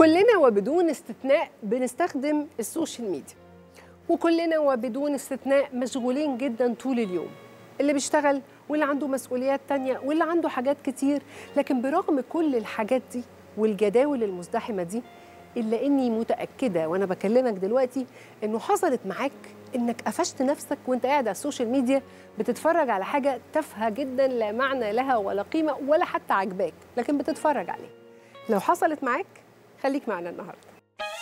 كلنا وبدون استثناء بنستخدم السوشيال ميديا وكلنا وبدون استثناء مشغولين جدا طول اليوم اللي بيشتغل واللي عنده مسؤوليات تانية واللي عنده حاجات كتير لكن برغم كل الحاجات دي والجداول المزدحمة دي إلا إني متأكدة وأنا بكلمك دلوقتي إنه حصلت معاك إنك قفشت نفسك وأنت قاعد على السوشيال ميديا بتتفرج على حاجة تافهة جدا لا معنى لها ولا قيمة ولا حتى عجباك لكن بتتفرج عليها لو حصلت معاك خليك معنا النهارده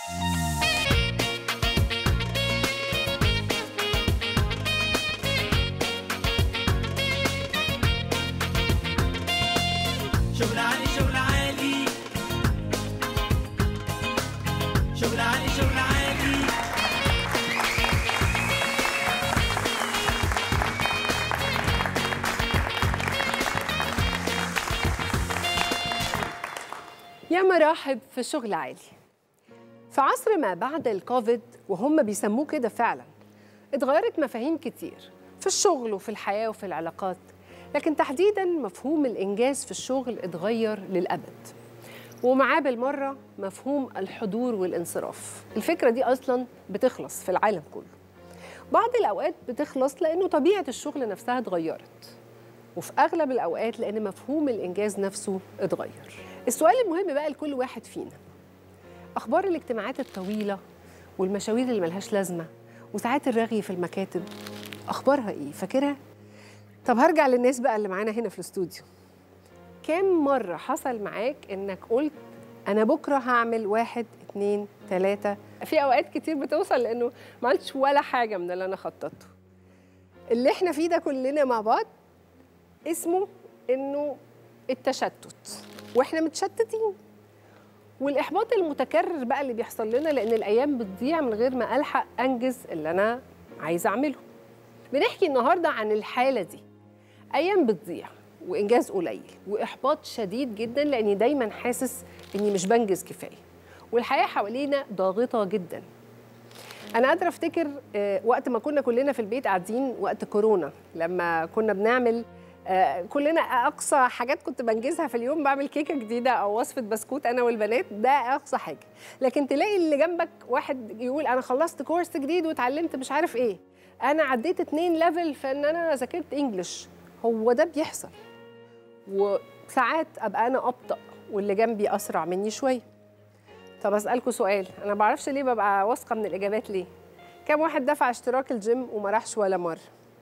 شغل عالي شغل عالي شغل عالي شغل عالي يا مراحب في شغل عالي في عصر ما بعد الكوفيد وهم بيسموه كده فعلا اتغيرت مفاهيم كتير في الشغل وفي الحياة وفي العلاقات لكن تحديدا مفهوم الإنجاز في الشغل اتغير للأبد ومعاه بالمرة مفهوم الحضور والانصراف الفكرة دي أصلا بتخلص في العالم كله بعض الأوقات بتخلص لأنه طبيعة الشغل نفسها اتغيرت وفي أغلب الأوقات لأن مفهوم الإنجاز نفسه اتغير السؤال المهم بقى لكل واحد فينا أخبار الاجتماعات الطويلة والمشاوير اللي ملهاش لازمة وساعات الرغي في المكاتب أخبارها إيه؟ فاكرها؟ طب هرجع للناس بقى اللي معانا هنا في الاستوديو كام مرة حصل معاك إنك قلت أنا بكرة هعمل واحد اتنين تلاتة في أوقات كتير بتوصل لأنه ما عملتش ولا حاجة من اللي أنا خططته اللي احنا فيه ده كلنا مع بعض اسمه إنه التشتت واحنا متشتتين والاحباط المتكرر بقى اللي بيحصل لنا لان الايام بتضيع من غير ما الحق انجز اللي انا عايزه اعمله بنحكي النهارده عن الحاله دي ايام بتضيع وانجاز قليل واحباط شديد جدا لاني دايما حاسس اني مش بنجز كفايه والحياه حوالينا ضاغطه جدا انا قادره افتكر آه، وقت ما كنا كلنا في البيت قاعدين وقت كورونا لما كنا بنعمل آه، كلنا اقصى حاجات كنت بنجزها في اليوم بعمل كيكه جديده او وصفه بسكوت انا والبنات ده اقصى حاجه لكن تلاقي اللي جنبك واحد يقول انا خلصت كورس جديد واتعلمت مش عارف ايه انا عديت اتنين ليفل في ان انا ذاكرت انجلش هو ده بيحصل وساعات ابقى انا ابطا واللي جنبي اسرع مني شويه طب اسالكوا سؤال انا ما بعرفش ليه ببقى واثقه من الاجابات ليه كم واحد دفع اشتراك الجيم وما راحش ولا مره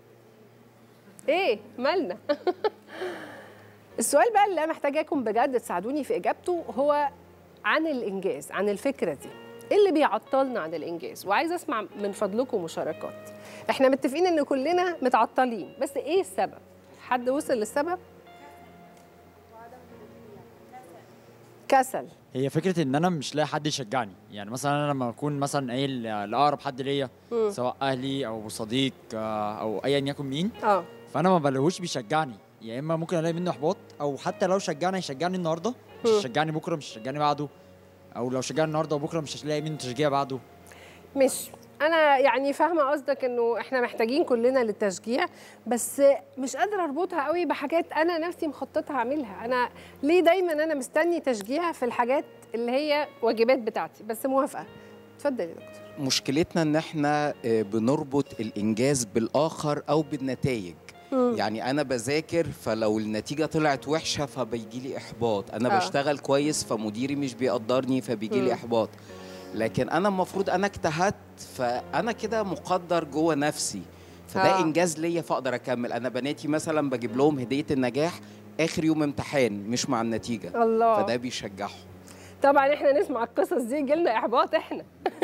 ايه مالنا السؤال بقى اللي انا محتاجاكم بجد تساعدوني في اجابته هو عن الانجاز عن الفكره دي ايه اللي بيعطلنا عن الانجاز وعايزه اسمع من فضلكم مشاركات احنا متفقين ان كلنا متعطلين بس ايه السبب حد وصل للسبب كسل هي فكره ان انا مش لاقي حد يشجعني يعني مثلا انا لما اكون مثلا قايل لاقرب حد ليا مم. سواء اهلي او صديق آه، او ايا يكن مين اه فانا ما بلاقيهوش بيشجعني يا اما ممكن الاقي منه احباط او حتى لو شجعني يشجعني النهارده مش مم. يشجعني بكره مش يشجعني بعده او لو شجعني النهارده وبكره مش هلاقي منه تشجيع بعده مش انا يعني فاهمه قصدك انه احنا محتاجين كلنا للتشجيع بس مش قادره اربطها قوي بحاجات انا نفسي مخططه اعملها انا ليه دايما انا مستني تشجيع في الحاجات اللي هي واجبات بتاعتي بس موافقه اتفضل يا دكتور مشكلتنا ان احنا آه، بنربط الانجاز بالاخر او بالنتائج مم. يعني انا بذاكر فلو النتيجه طلعت وحشه فبيجي لي احباط انا آه. آه. بشتغل كويس فمديري مش بيقدرني فبيجي مم. لي احباط لكن انا المفروض انا اجتهدت فانا كده مقدر جوه نفسي فده آه. آه. انجاز ليا فاقدر اكمل انا بناتي مثلا بجيب لهم هديه النجاح اخر يوم امتحان مش مع النتيجه الله فده بيشجعهم طبعا احنا نسمع القصص دي يجيلنا احباط احنا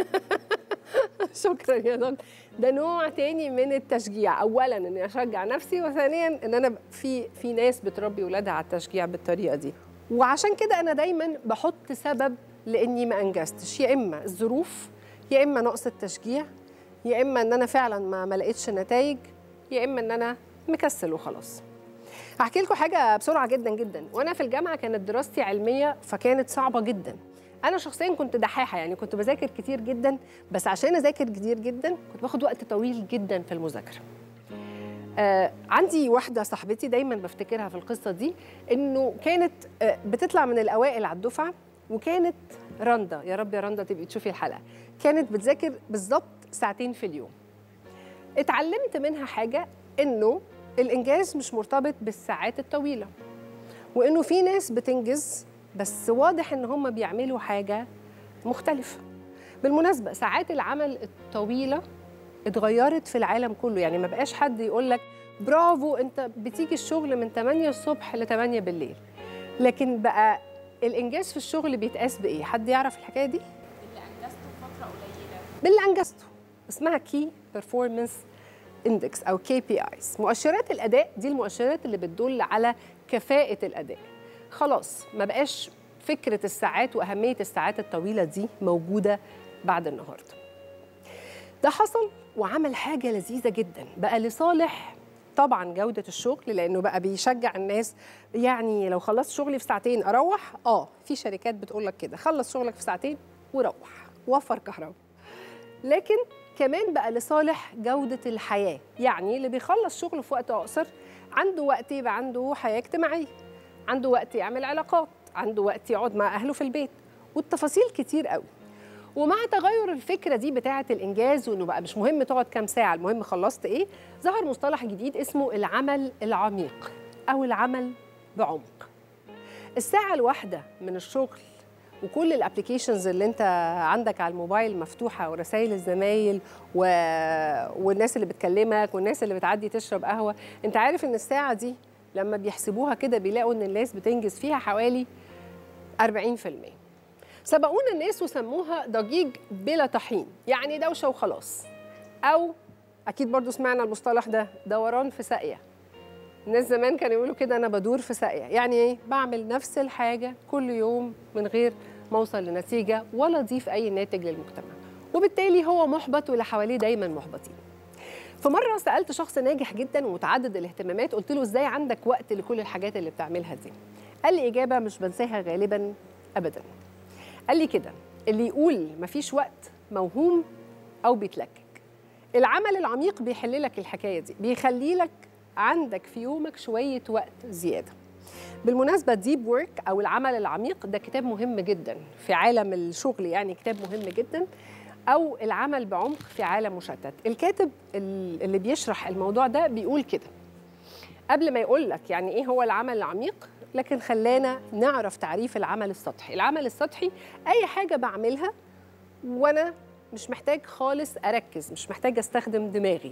شكرا يا دكتور ده نوع تاني من التشجيع اولا اني اشجع نفسي وثانيا ان انا في في ناس بتربي ولادها على التشجيع بالطريقه دي وعشان كده انا دايما بحط سبب لاني ما انجزتش يا اما الظروف يا اما نقص التشجيع يا اما ان انا فعلا ما ما لقيتش نتائج يا اما ان انا مكسل وخلاص هحكي لكم حاجه بسرعه جدا جدا وانا في الجامعه كانت دراستي علميه فكانت صعبه جدا انا شخصيا كنت دحاحه يعني كنت بذاكر كتير جدا بس عشان اذاكر كتير جدا كنت باخد وقت طويل جدا في المذاكره آه عندي واحده صاحبتي دايما بفتكرها في القصه دي انه كانت آه بتطلع من الاوائل على الدفعه وكانت رندا يا رب يا رندا تبقي تشوفي الحلقه كانت بتذاكر بالظبط ساعتين في اليوم اتعلمت منها حاجه انه الانجاز مش مرتبط بالساعات الطويله وانه في ناس بتنجز بس واضح ان هم بيعملوا حاجه مختلفه بالمناسبه ساعات العمل الطويله اتغيرت في العالم كله يعني ما بقاش حد يقول لك برافو انت بتيجي الشغل من 8 الصبح ل 8 بالليل لكن بقى الانجاز في الشغل بيتقاس بايه حد يعرف الحكايه دي باللي انجزته اسمها كي بيرفورمانس اندكس او كي بي ايز مؤشرات الاداء دي المؤشرات اللي بتدل على كفاءه الاداء خلاص ما بقاش فكره الساعات واهميه الساعات الطويله دي موجوده بعد النهارده ده حصل وعمل حاجه لذيذه جدا بقى لصالح طبعا جوده الشغل لانه بقى بيشجع الناس يعني لو خلصت شغلي في ساعتين اروح اه في شركات بتقول لك كده خلص شغلك في ساعتين وروح وفر كهرباء لكن كمان بقى لصالح جودة الحياة يعني اللي بيخلص شغله في وقت أقصر عنده وقت يبقى عنده حياة اجتماعية عنده وقت يعمل علاقات عنده وقت يقعد مع أهله في البيت والتفاصيل كتير قوي ومع تغير الفكرة دي بتاعة الإنجاز وإنه بقى مش مهم تقعد كام ساعة المهم خلصت إيه ظهر مصطلح جديد اسمه العمل العميق أو العمل بعمق الساعة الواحدة من الشغل وكل الابلكيشنز اللي انت عندك على الموبايل مفتوحه ورسائل الزمايل و... والناس اللي بتكلمك والناس اللي بتعدي تشرب قهوه انت عارف ان الساعه دي لما بيحسبوها كده بيلاقوا ان الناس بتنجز فيها حوالي 40% سبقونا الناس وسموها ضجيج بلا طحين يعني دوشه وخلاص او اكيد برضو سمعنا المصطلح ده دوران في ساقيه الناس زمان كانوا يقولوا كده انا بدور في ساقيه يعني ايه بعمل نفس الحاجه كل يوم من غير ما اوصل لنتيجه ولا اضيف اي ناتج للمجتمع وبالتالي هو محبط واللي حواليه دايما محبطين فمره سالت شخص ناجح جدا ومتعدد الاهتمامات قلت له ازاي عندك وقت لكل الحاجات اللي بتعملها دي قال لي اجابه مش بنساها غالبا ابدا قال لي كده اللي يقول مفيش وقت موهوم او بيتلكك العمل العميق بيحل لك الحكايه دي بيخلي لك عندك في يومك شويه وقت زياده بالمناسبه ديب ورك او العمل العميق ده كتاب مهم جدا في عالم الشغل يعني كتاب مهم جدا او العمل بعمق في عالم مشتت الكاتب ال- اللي بيشرح الموضوع ده بيقول كده قبل ما يقول لك يعني ايه هو العمل العميق لكن خلانا نعرف تعريف العمل السطحي العمل السطحي اي حاجه بعملها وانا مش محتاج خالص اركز مش محتاج استخدم دماغي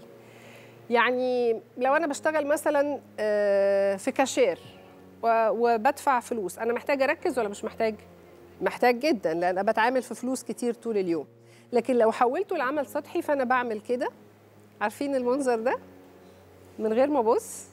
يعني لو انا بشتغل مثلا آه، في كاشير و- وبدفع فلوس انا محتاج اركز ولا مش محتاج محتاج جدا لان انا بتعامل في فلوس كتير طول اليوم لكن لو حولته لعمل سطحي فانا بعمل كده عارفين المنظر ده من غير ما ابص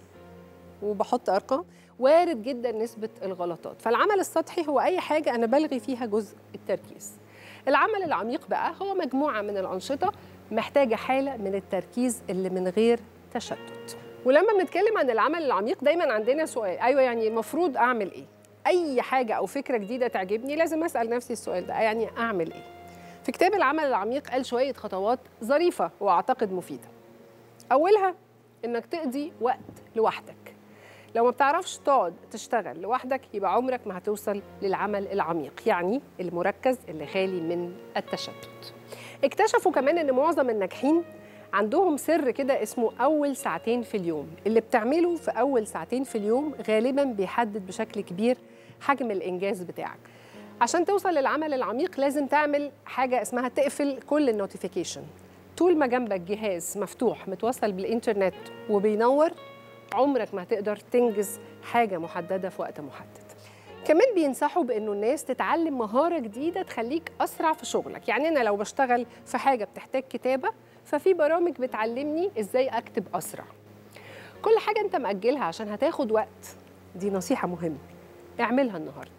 وبحط ارقام وارد جدا نسبه الغلطات فالعمل السطحي هو اي حاجه انا بلغي فيها جزء التركيز العمل العميق بقى هو مجموعه من الانشطه محتاجه حاله من التركيز اللي من غير تشتت ولما بنتكلم عن العمل العميق دايما عندنا سؤال ايوه يعني المفروض اعمل ايه اي حاجه او فكره جديده تعجبني لازم اسال نفسي السؤال ده يعني اعمل ايه في كتاب العمل العميق قال شويه خطوات ظريفه واعتقد مفيده اولها انك تقضي وقت لوحدك لو ما بتعرفش تقعد تشتغل لوحدك يبقى عمرك ما هتوصل للعمل العميق يعني المركز اللي خالي من التشتت اكتشفوا كمان ان معظم الناجحين عندهم سر كده اسمه اول ساعتين في اليوم اللي بتعمله في اول ساعتين في اليوم غالبا بيحدد بشكل كبير حجم الانجاز بتاعك عشان توصل للعمل العميق لازم تعمل حاجه اسمها تقفل كل النوتيفيكيشن طول ما جنبك جهاز مفتوح متوصل بالانترنت وبينور عمرك ما هتقدر تنجز حاجه محدده في وقت محدد كمان بينصحوا بانه الناس تتعلم مهاره جديده تخليك اسرع في شغلك يعني انا لو بشتغل في حاجه بتحتاج كتابه ففي برامج بتعلمني ازاي اكتب اسرع كل حاجه انت مأجلها عشان هتاخد وقت دي نصيحه مهمه اعملها النهارده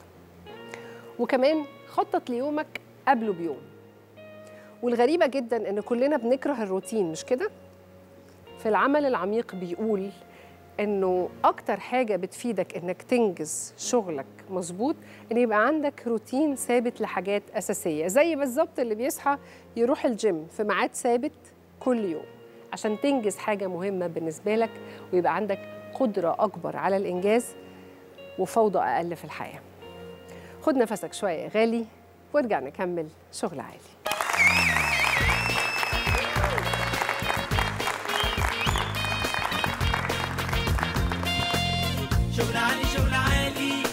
وكمان خطط ليومك قبله بيوم والغريبه جدا ان كلنا بنكره الروتين مش كده في العمل العميق بيقول انه اكتر حاجه بتفيدك انك تنجز شغلك مظبوط ان يبقى عندك روتين ثابت لحاجات اساسيه زي بالظبط اللي بيصحى يروح الجيم في ميعاد ثابت كل يوم عشان تنجز حاجه مهمه بالنسبه لك ويبقى عندك قدره اكبر على الانجاز وفوضى اقل في الحياه خد نفسك شويه يا غالي وارجع نكمل شغل عالي شغل عالي شغل عالي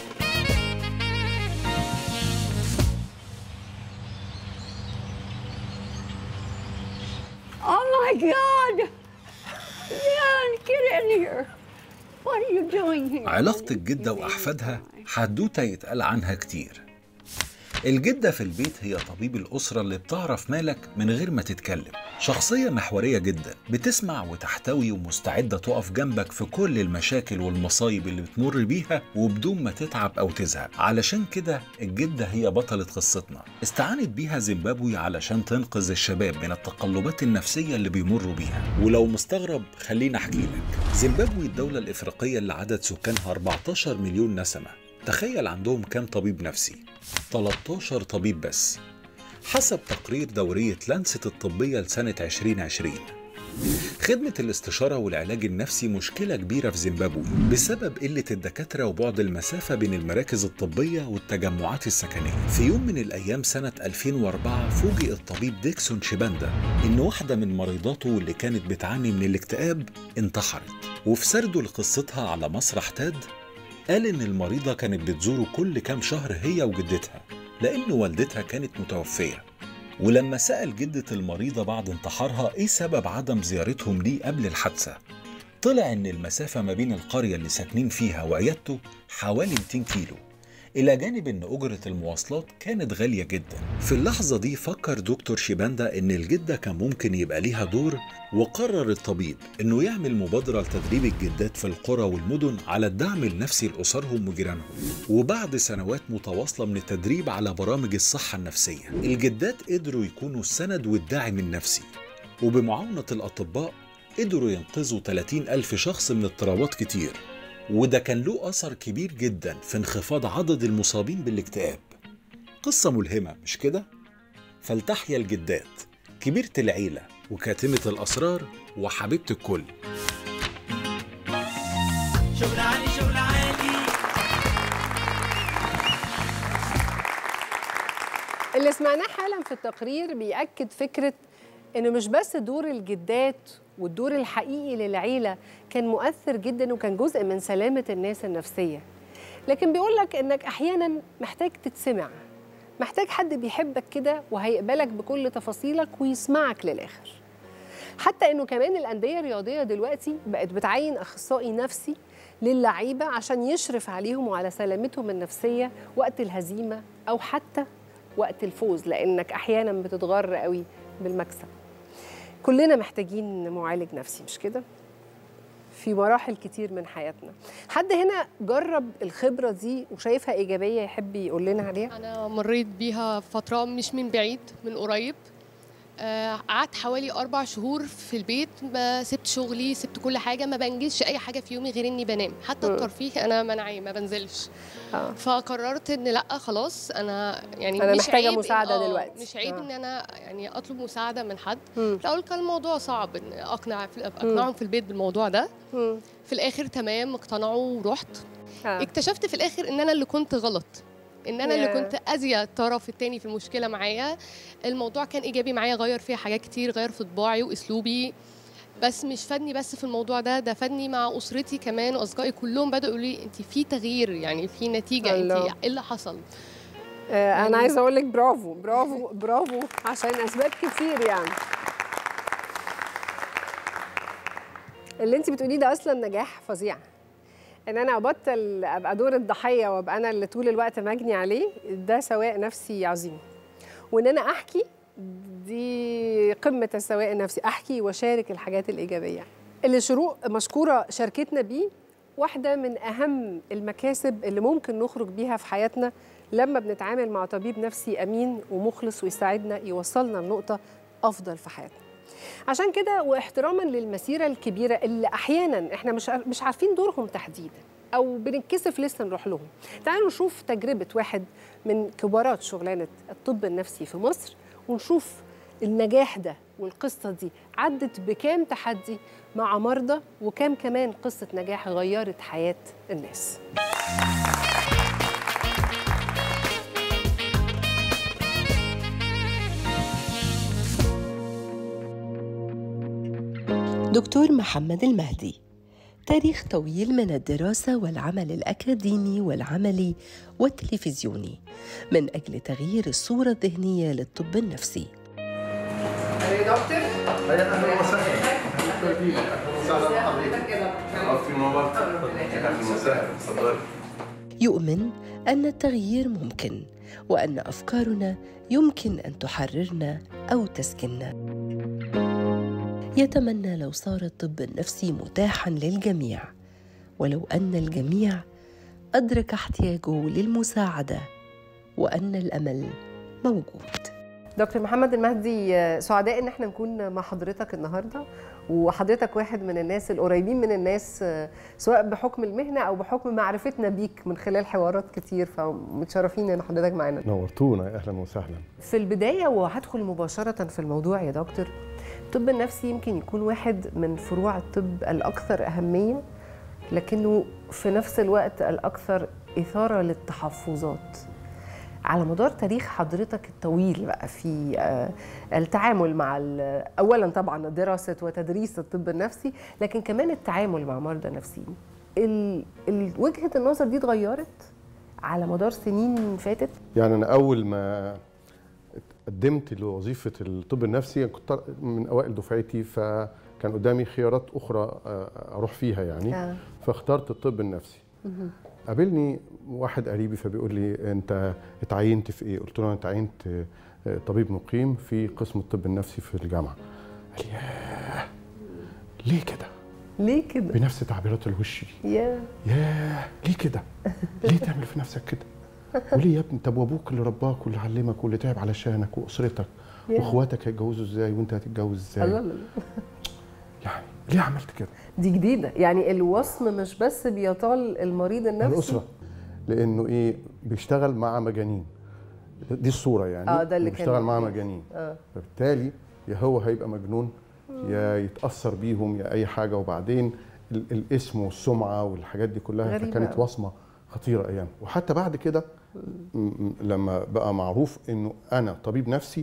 Oh my God! Leon, get in here. What are you doing here? علاقة الجدة وأحفادها حدوتة يتقال عنها كتير الجدة في البيت هي طبيب الأسرة اللي بتعرف مالك من غير ما تتكلم شخصية محورية جدا بتسمع وتحتوي ومستعدة تقف جنبك في كل المشاكل والمصايب اللي بتمر بيها وبدون ما تتعب أو تزهق علشان كده الجدة هي بطلة قصتنا استعانت بيها زيمبابوي علشان تنقذ الشباب من التقلبات النفسية اللي بيمروا بيها ولو مستغرب خليني أحكي لك زيمبابوي الدولة الإفريقية اللي عدد سكانها 14 مليون نسمة تخيل عندهم كام طبيب نفسي 13 طبيب بس حسب تقرير دورية لانست الطبية لسنة 2020 خدمة الاستشارة والعلاج النفسي مشكلة كبيرة في زيمبابوي بسبب قلة الدكاترة وبعد المسافة بين المراكز الطبية والتجمعات السكنية في يوم من الأيام سنة 2004 فوجئ الطبيب ديكسون شيباندا إن واحدة من مريضاته اللي كانت بتعاني من الاكتئاب انتحرت وفي سرده لقصتها على مسرح تاد قال إن المريضة كانت بتزوره كل كام شهر هي وجدتها لأن والدتها كانت متوفية ولما سأل جدة المريضة بعد انتحارها إيه سبب عدم زيارتهم ليه قبل الحادثة طلع إن المسافة ما بين القرية اللي ساكنين فيها وعيادته حوالي 200 كيلو إلى جانب إن أجرة المواصلات كانت غالية جدا في اللحظة دي فكر دكتور شيباندا إن الجدة كان ممكن يبقى ليها دور وقرر الطبيب إنه يعمل مبادرة لتدريب الجدات في القرى والمدن على الدعم النفسي لأسرهم وجيرانهم وبعد سنوات متواصلة من التدريب على برامج الصحة النفسية الجدات قدروا يكونوا السند والداعم النفسي وبمعاونة الأطباء قدروا ينقذوا 30 ألف شخص من اضطرابات كتير وده كان له أثر كبير جدا في انخفاض عدد المصابين بالاكتئاب قصة ملهمة مش كده؟ فلتحيا الجدات كبيرة العيلة وكاتمة الأسرار وحبيبة الكل شغل عالي شغل عالي اللي سمعناه حالا في التقرير بيأكد فكرة إنه مش بس دور الجدات والدور الحقيقي للعيلة كان مؤثر جدا وكان جزء من سلامة الناس النفسية لكن بيقول لك إنك أحيانا محتاج تتسمع محتاج حد بيحبك كده وهيقبلك بكل تفاصيلك ويسمعك للآخر حتى انه كمان الانديه الرياضيه دلوقتي بقت بتعين اخصائي نفسي للعيبه عشان يشرف عليهم وعلى سلامتهم النفسيه وقت الهزيمه او حتى وقت الفوز لانك احيانا بتتغر قوي بالمكسب كلنا محتاجين معالج نفسي مش كده في مراحل كتير من حياتنا حد هنا جرب الخبره دي وشايفها ايجابيه يحب يقول لنا عليها أنا مريت بيها فترة مش من بعيد من قريب آه، قعدت حوالي أربع شهور في البيت ما سبت شغلي سبت كل حاجة ما بنجزش أي حاجة في يومي غير إني بنام حتى الترفيه أنا منعي ما بنزلش آه. فقررت إن لأ خلاص أنا يعني أنا مش محتاجة عيب إن- مساعدة آه، دلوقتي. مش عيب آه. إن أنا يعني أطلب مساعدة من حد مم. في الأول كان الموضوع صعب إن أقنع أقنعهم في البيت بالموضوع ده مم. في الآخر تمام اقتنعوا ورحت آه. اكتشفت في الاخر ان انا اللي كنت غلط ان انا اللي ياه. كنت اذيه الطرف التاني في المشكله معايا الموضوع كان ايجابي معايا غير فيها حاجات كتير غير في طباعي واسلوبي بس مش فادني بس في الموضوع ده ده فادني مع اسرتي كمان واصدقائي كلهم بداوا يقولوا لي انت في تغيير يعني في نتيجه انت الله. ايه اللي حصل آه، يعني- انا عايزه اقول لك برافو برافو برافو عشان اسباب كتير يعني اللي انت بتقوليه ده اصلا نجاح فظيع ان انا ابطل ابقى دور الضحيه وابقى انا اللي طول الوقت مجني عليه ده سواء نفسي عظيم وان انا احكي دي قمه السواء النفسي احكي واشارك الحاجات الايجابيه اللي شروق مشكوره شاركتنا بيه واحده من اهم المكاسب اللي ممكن نخرج بيها في حياتنا لما بنتعامل مع طبيب نفسي امين ومخلص ويساعدنا يوصلنا لنقطه افضل في حياتنا عشان كده واحتراما للمسيره الكبيره اللي احيانا احنا مش عار- مش عارفين دورهم تحديدا او بنتكسف لسه نروح لهم تعالوا نشوف تجربه واحد من كبارات شغلانه الطب النفسي في مصر ونشوف النجاح ده والقصه دي عدت بكام تحدي مع مرضى وكام كمان قصه نجاح غيرت حياه الناس دكتور محمد المهدي تاريخ طويل من الدراسة والعمل الأكاديمي والعملي والتلفزيوني من أجل تغيير الصورة الذهنية للطب النفسي يا دكتور اهلا وسهلا اهلا وسهلا حضرتك عرفتي منور اهلا وسهلا اتفضلي يؤمن أن التغيير ممكن وأن أفكارنا يمكن أن تحررنا أو تسكننا يتمنى لو صار الطب النفسي متاحا للجميع ولو أن الجميع أدرك احتياجه للمساعدة وأن الأمل موجود دكتور محمد المهدي آه، سعداء ان احنا نكون مع حضرتك النهارده وحضرتك واحد من الناس القريبين من الناس آه، سواء بحكم المهنه او بحكم معرفتنا بيك من خلال حوارات كتير فمتشرفين ان حضرتك معانا نورتونا اهلا وسهلا في البدايه وهدخل مباشره في الموضوع يا دكتور الطب النفسي يمكن يكون واحد من فروع الطب الاكثر اهميه لكنه في نفس الوقت الاكثر اثاره للتحفظات على مدار تاريخ حضرتك الطويل بقى في آه، التعامل مع ال- اولا طبعا دراسه وتدريس الطب النفسي لكن كمان التعامل مع مرضى نفسيين ال- ال- وجهه النظر دي اتغيرت على مدار سنين فاتت يعني انا اول ما قدمت لوظيفه الطب النفسي كنت من اوائل دفعتي فكان قدامي خيارات اخرى آه، اروح فيها يعني آه. فاخترت الطب النفسي قابلني واحد قريبي فبيقول لي انت اتعينت في ايه؟ قلت له انا اتعينت آه، طبيب مقيم في قسم الطب النفسي في الجامعه. قال لي ياه ليه كده؟ ليه كده بنفس تعبيرات الوش دي. يا ياه ليه كده؟ ليه تعمل في نفسك كده؟ وليه يا ابني طب وابوك اللي رباك واللي علمك واللي تعب علشانك واسرتك ياه. واخواتك هيتجوزوا ازاي وانت هتتجوز الله ازاي؟ الله يعني ليه عملت كده؟ دي جديده يعني الوصم مش بس بيطال المريض النفسي الاسره لانه ايه بيشتغل مع مجانين دي الصوره يعني آه، ده اللي كان- بيشتغل مع مجانين اه فبالتالي يا هو هيبقى مجنون يا يتاثر بيهم يا اي حاجه وبعدين ال- الاسم والسمعه والحاجات دي كلها غريبة فكانت أوي. وصمه خطيره ايام وحتى بعد كده م- م- لما بقى معروف انه انا طبيب نفسي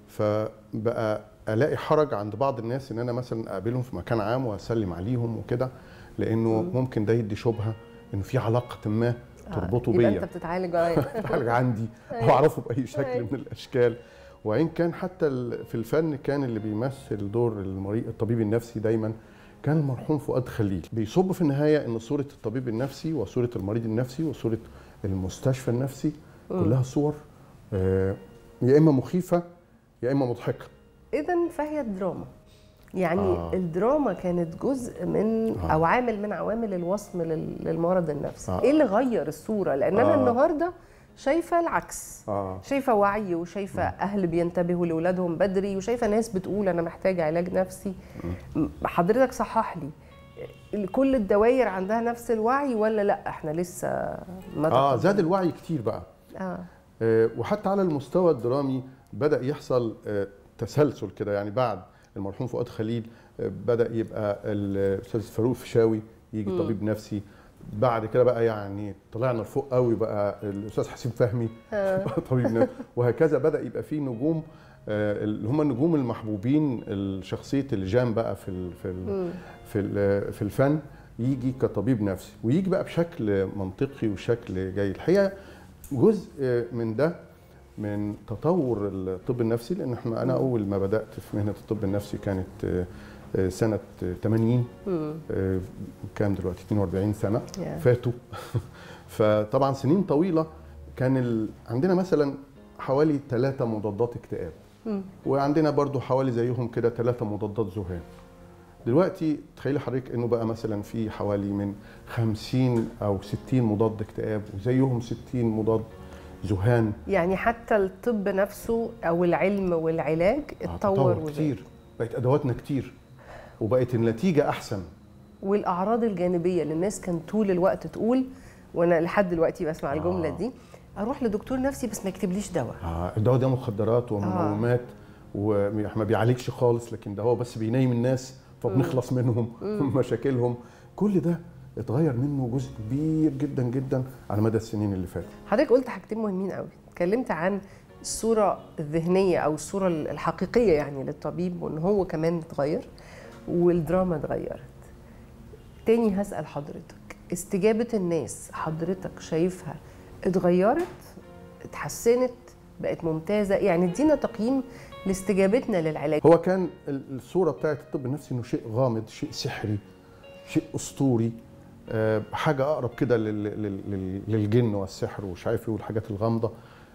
فبقى الاقي حرج عند بعض الناس ان انا مثلا اقابلهم في مكان عام واسلم عليهم وكده لانه ممكن ده يدي شبهه انه في علاقه ما تربطه يبقى بيا انت بتتعالج عليا حاجه عندي او اعرفه باي شكل من الاشكال وان كان حتى ال- في الفن كان اللي بيمثل دور المريض الطبيب النفسي دايما كان المرحوم فؤاد خليل بيصب في النهايه ان صوره الطبيب النفسي وصوره المريض النفسي وصوره المستشفى النفسي كلها صور آه، يا اما مخيفه يا اما مضحكه اذا فهي دراما يعني آه. آه. الدراما كانت جزء من آه. آه. او عامل من عوامل الوصم لل- للمرض النفسي آه. آه. ايه اللي غير الصوره لان انا آه. النهارده شايفه العكس اه شايفه وعي وشايفه اهل بينتبهوا لاولادهم بدري وشايفه ناس بتقول انا محتاجه علاج نفسي م- حضرتك صحح لي كل الدوائر عندها نفس الوعي ولا لا احنا لسه ما اه تقدم؟ زاد الوعي كتير بقى اه آه، وحتى على المستوى الدرامي بدا يحصل آه، تسلسل كده يعني بعد المرحوم فؤاد خليل آه، بدا يبقى الاستاذ فاروق فيشاوي يجي طبيب نفسي بعد كده بقى يعني طلعنا لفوق قوي بقى الاستاذ حسين فهمي بقى طبيب نفسي وهكذا بدا يبقى في نجوم آه، اللي هم النجوم المحبوبين شخصيه الجام بقى في ال في ال في ال في الفن يجي كطبيب نفسي ويجي بقى بشكل منطقي وشكل جيد الحقيقه جزء من ده من تطور الطب النفسي لان احنا انا اول ما بدات في مهنه الطب النفسي كانت آه، آه، سنه 80 آه، كام دلوقتي 42 سنه يا. فاتوا فطبعا سنين طويله كان ال... عندنا مثلا حوالي ثلاثة مضادات اكتئاب وعندنا برضو حوالي زيهم كده ثلاثة مضادات ذهان دلوقتي تخيلي حضرتك انه بقى مثلا في حوالي من 50 او 60 مضاد اكتئاب وزيهم 60 مضاد ذهان يعني حتى الطب نفسه او العلم والعلاج اتطور وزاد. كتير بقت ادواتنا كتير وبقت النتيجه احسن والاعراض الجانبيه اللي الناس كان طول الوقت تقول وانا لحد دلوقتي بسمع الجمله آه. دي اروح لدكتور نفسي بس ما يكتبليش دواء آه، الدواء ده مخدرات ومنومات وما بيعالجش خالص لكن ده هو بس بينيم الناس فبنخلص منهم من مشاكلهم كل ده اتغير منه جزء كبير جدا جدا على مدى السنين اللي فاتت حضرتك قلت حاجتين مهمين قوي اتكلمت عن الصوره الذهنيه او الصوره الحقيقيه يعني للطبيب وان هو كمان اتغير والدراما اتغيرت تاني هسأل حضرتك استجابة الناس حضرتك شايفها اتغيرت اتحسنت بقت ممتازة يعني ادينا تقييم لاستجابتنا للعلاج هو كان ال- الصوره بتاعت الطب النفسي انه شيء غامض شيء سحري شيء اسطوري آه، حاجه اقرب كده لل- لل- لل- للجن والسحر ومش عارف ايه والحاجات الغامضه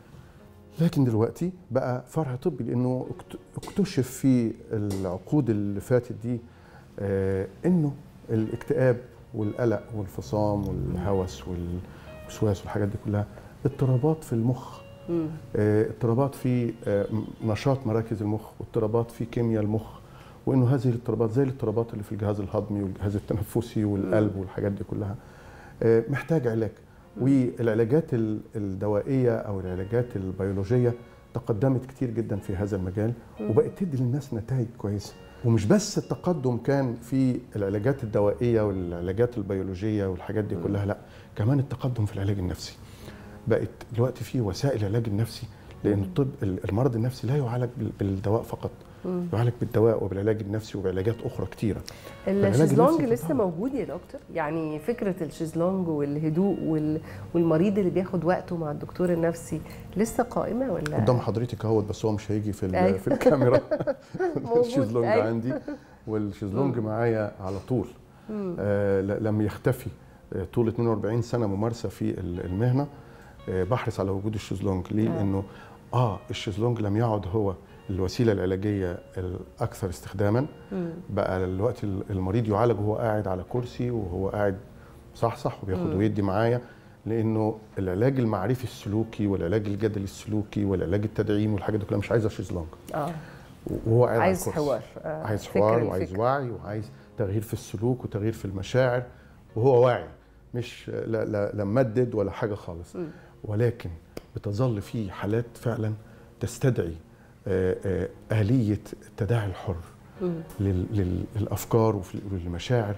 لكن دلوقتي بقى فرع طبي لانه اكت- اكتشف في العقود اللي فاتت دي آه، انه الاكتئاب والقلق والفصام والهوس والوسواس والحاجات دي كلها اضطرابات في المخ آه، اضطرابات في آه، م- نشاط مراكز المخ واضطرابات في كيمياء المخ وانه هذه الاضطرابات زي الاضطرابات اللي في الجهاز الهضمي والجهاز التنفسي والقلب والحاجات دي كلها آه، محتاج علاج والعلاجات ال- الدوائيه او العلاجات البيولوجيه تقدمت كتير جدا في هذا المجال وبقت تدي للناس نتائج كويسه ومش بس التقدم كان في العلاجات الدوائيه والعلاجات البيولوجيه والحاجات دي كلها لا كمان التقدم في العلاج النفسي بقت دلوقتي في وسائل العلاج النفسي لان الطب المرض النفسي لا يعالج بال- بالدواء فقط يعالج بالدواء وبالعلاج النفسي وبعلاجات اخرى كتيره العلاج الشيزلونج النفسي لسه طبعاً. موجود يا دكتور يعني فكرة الشيزلونج والهدوء وال... والمريض اللي بياخد وقته مع الدكتور النفسي لسه قائمة ولا قدام حضرتك اهوت بس هو مش هيجي في ال- أيوة. في الكاميرا موجود، الشيزلونج أيوة. عندي والشيزلونج معايا على طول آه ل- لم يختفي آه، طول 42 سنه ممارسه في ال- المهنه آه بحرص على وجود الشيزلونج ليه؟ لانه اه الشيزلونج لم يعد هو الوسيله العلاجيه الاكثر استخداما بقى دلوقتي المريض يعالج وهو قاعد على كرسي وهو قاعد صحصح وبياخد ويدي معايا لانه العلاج المعرفي السلوكي والعلاج الجدلي السلوكي والعلاج التدعيمي والحاجات دي كلها مش عايزه شيزلونج اه وهو قاعد على عايز الكرسي. حوار آه، عايز فكري حوار وعايز فكري. وعي وعايز تغيير في السلوك وتغيير في المشاعر وهو واعي مش لا, لا, لا ممدد ولا حاجه خالص ولكن بتظل في حالات فعلا تستدعي آه، آه، آلية التداعي الحر لل- لل- للأفكار وفي- وللمشاعر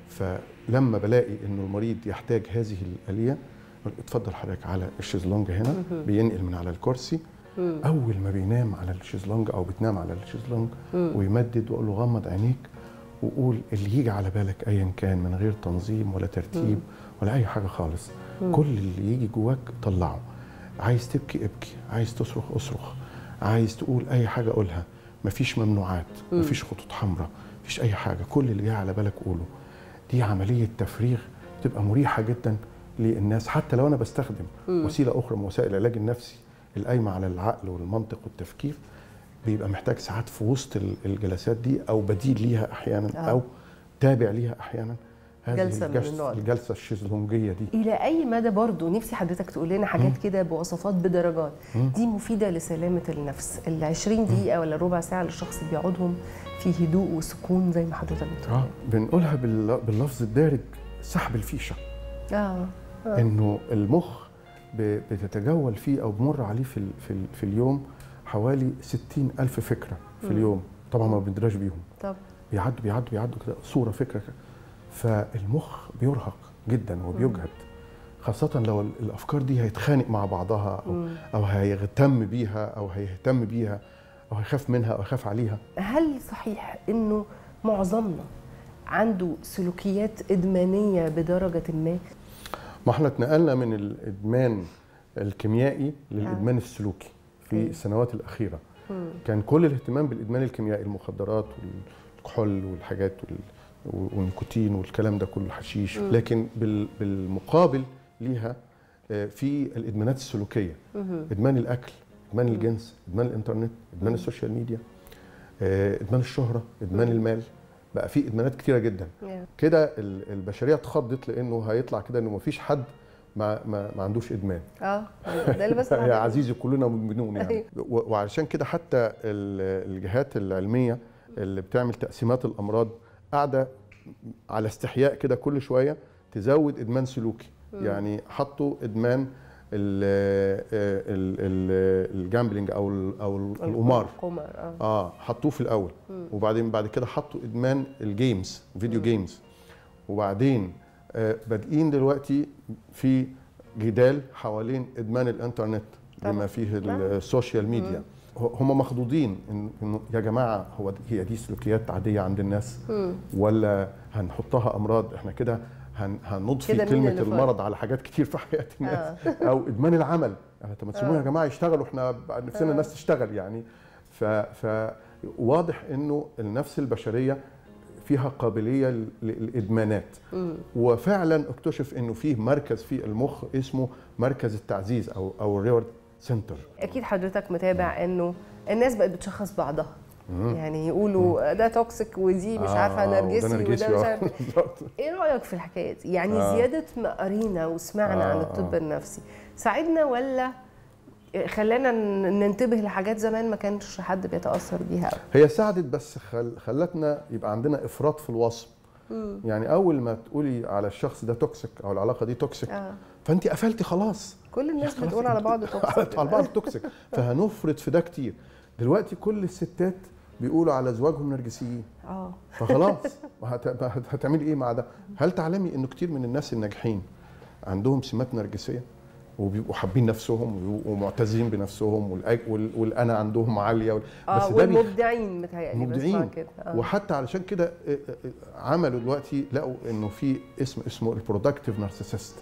فلما بلاقي إنه المريض يحتاج هذه الآلية اتفضل حضرتك على الشيزلونج هنا بينقل من على الكرسي اول ما بينام على الشيزلونج او بتنام على الشيزلونج ويمدد واقول له غمض عينيك وقول اللي يجي على بالك ايا كان من غير تنظيم ولا ترتيب ولا اي حاجه خالص كل اللي يجي جواك طلعه عايز تبكي ابكي عايز تصرخ اصرخ عايز تقول اي حاجه قولها مفيش ممنوعات مفيش خطوط حمراء مفيش اي حاجه كل اللي جاي على بالك قوله دي عمليه تفريغ تبقى مريحه جدا للناس حتى لو انا بستخدم وسيله اخرى من وسائل العلاج النفسي القايمه على العقل والمنطق والتفكير بيبقى محتاج ساعات في وسط ال- الجلسات دي او بديل ليها احيانا آه. او تابع ليها احيانا هذه جلسة من الجلسة, النوع ده. الجلسه الشيزلونجيه دي الى اي مدى برضو نفسي حضرتك تقول لنا حاجات كده بوصفات بدرجات دي مفيده لسلامه النفس ال 20 دقيقه ولا ربع ساعه اللي الشخص بيقعدهم في هدوء وسكون زي ما حضرتك بتقول اه بنقولها بال- باللفظ الدارج سحب الفيشه اه انه المخ ب- بتتجول فيه او بمر عليه في ال- في, ال- في اليوم حوالي 60 الف فكره في اليوم طبعا ما بندراش بيهم طب بيعدوا بيعدوا بيعدوا كده صوره فكره كده. فالمخ بيرهق جدا وبيجهد خاصة لو ال- الأفكار دي هيتخانق مع بعضها أو, أو هيهتم بيها أو هيهتم بيها أو هيخاف منها أو هيخاف عليها هل صحيح انه معظمنا عنده سلوكيات ادمانيه بدرجه ما ما احنا اتنقلنا من الإدمان الكيميائي للإدمان السلوكي في أيوة. السنوات الأخيرة كان كل الاهتمام بالإدمان الكيميائي المخدرات والكحول والحاجات وال- والنيكوتين والكلام ده كله حشيش لكن بال- بالمقابل ليها آه، في الادمانات السلوكيه ادمان الاكل ادمان الجنس ادمان الانترنت ادمان السوشيال ميديا آه، ادمان الشهره ادمان المال بقى في ادمانات كتيره جدا كده ال- البشريه اتخضت لانه هيطلع كده انه مفيش حد ما, ما, ما عندوش ادمان اه ده اللي بس يا عزيزي كلنا مدمنون يعني و- وعشان كده حتى ال- الجهات العلميه اللي بتعمل تقسيمات الامراض قاعده على استحياء كده كل شويه تزود ادمان سلوكي يعني حطوا ادمان ال- ال- ال- الجامبلينج او ال- او ال- القمار القمر اه اه حطوه في الاول وبعدين بعد كده حطوا ادمان الجيمز فيديو جيمز وبعدين آه بادئين دلوقتي في جدال حوالين ادمان الانترنت بما طبعاً. فيه نعم. السوشيال ميديا هم مخضوضين إن- انه يا جماعه هو د- هي دي سلوكيات عاديه عند الناس ولا هنحطها امراض احنا كده هن هنضفي كده مين كلمه اللي فاضي؟ المرض على حاجات كتير في حياه الناس او ادمان العمل يعني طب ما تسيبونا يا جماعه يشتغلوا احنا بقى نفسنا الناس تشتغل يعني ف فواضح انه النفس البشريه فيها قابليه لل- للادمانات وفعلا اكتشف انه فيه مركز في المخ اسمه مركز التعزيز او او الريورد سنتر اكيد حضرتك متابع انه الناس بقت بتشخص بعضها يعني يقولوا ده توكسيك ودي مش عارفه آه، وده نرجسي وده نرجسي، مش آه، عارفه بالظبط. ايه رايك في الحكايه دي يعني آه. زياده ما قرينا وسمعنا عن آه، الطب آه. النفسي ساعدنا ولا خلانا ن- ننتبه لحاجات زمان ما كانش حد بيتاثر بيها قوي هي ساعدت بس خل... خلتنا يبقى عندنا افراط في الوصف يعني اول ما تقولي على الشخص ده توكسيك او العلاقه دي توكسيك آه. فانت قفلتي خلاص كل الناس خلاص بتقول على انت- بعض على توكسيك على بعض توكسيك فهنفرط في ده كتير دلوقتي كل الستات بيقولوا على ازواجهم نرجسيين اه فخلاص هت... هت- هتعملي ايه مع ده هل تعلمي انه كتير من الناس الناجحين عندهم سمات نرجسيه وبيبقوا حابين نفسهم وبيبقوا معتزين بنفسهم والأج... وال... والانا عندهم عاليه وال... اه ده بي- والمبدعين متهيألي بسمع مبدعين كده آه. وحتى علشان كده آه، آه، عملوا دلوقتي لقوا انه في اسم اسمه البرودكتيف نارسيسست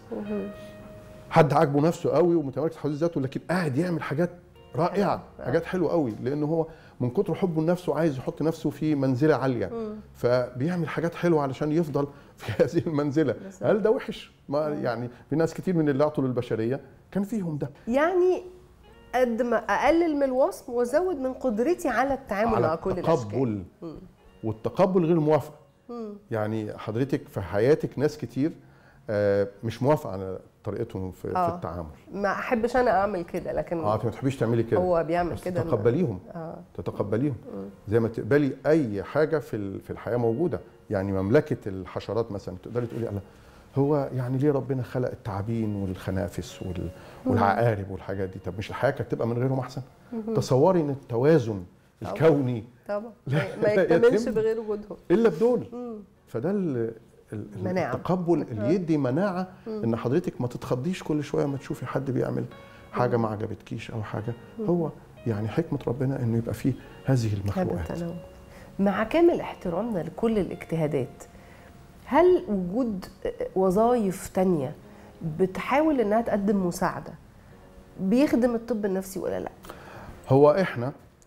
حد عاجبه نفسه قوي ومتمركز حوالين ذاته لكن قاعد يعمل حاجات رائعه حاجات حلوه قوي لانه هو من كتر حبه لنفسه عايز يحط نفسه في منزله عاليه فبيعمل حاجات حلوه علشان يفضل في هذه المنزله هل ده وحش ما يعني في ناس كتير من اللي اعطوا للبشريه كان فيهم ده يعني قد ما اقلل من الوصم وازود من قدرتي على التعامل مع على كل الاشكال التقبل والتقبل غير موافقه يعني حضرتك في حياتك ناس كتير آه، مش موافقه على طريقتهم في, في آه. التعامل ما احبش انا اعمل كده لكن اه انت ما تحبيش تعملي كده هو بيعمل بس كده تتقبليهم اه تتقبليهم زي ما تقبلي اي حاجه في ال- في الحياه موجوده يعني مملكه الحشرات مثلا تقدري تقولي الله هو يعني ليه ربنا خلق التعابين والخنافس وال- والعقارب والحاجات دي طب مش الحياه كانت تبقى من غيرهم احسن تصوري ان التوازن الكوني طبعا لا- ما لا يكتملش يتم. بغير وجودهم الا بدول فده ال- ال- مناعة. التقبل اللي يدي مناعه ان حضرتك ما تتخضيش كل شويه ما تشوفي حد بيعمل حاجه ما عجبتكيش او حاجه هو يعني حكمه ربنا انه يبقى فيه هذه هذا المخلوقات التنوع مع كامل احترامنا لكل الاجتهادات هل وجود وظائف تانية بتحاول انها تقدم مساعده بيخدم الطب النفسي ولا لا؟ هو احنا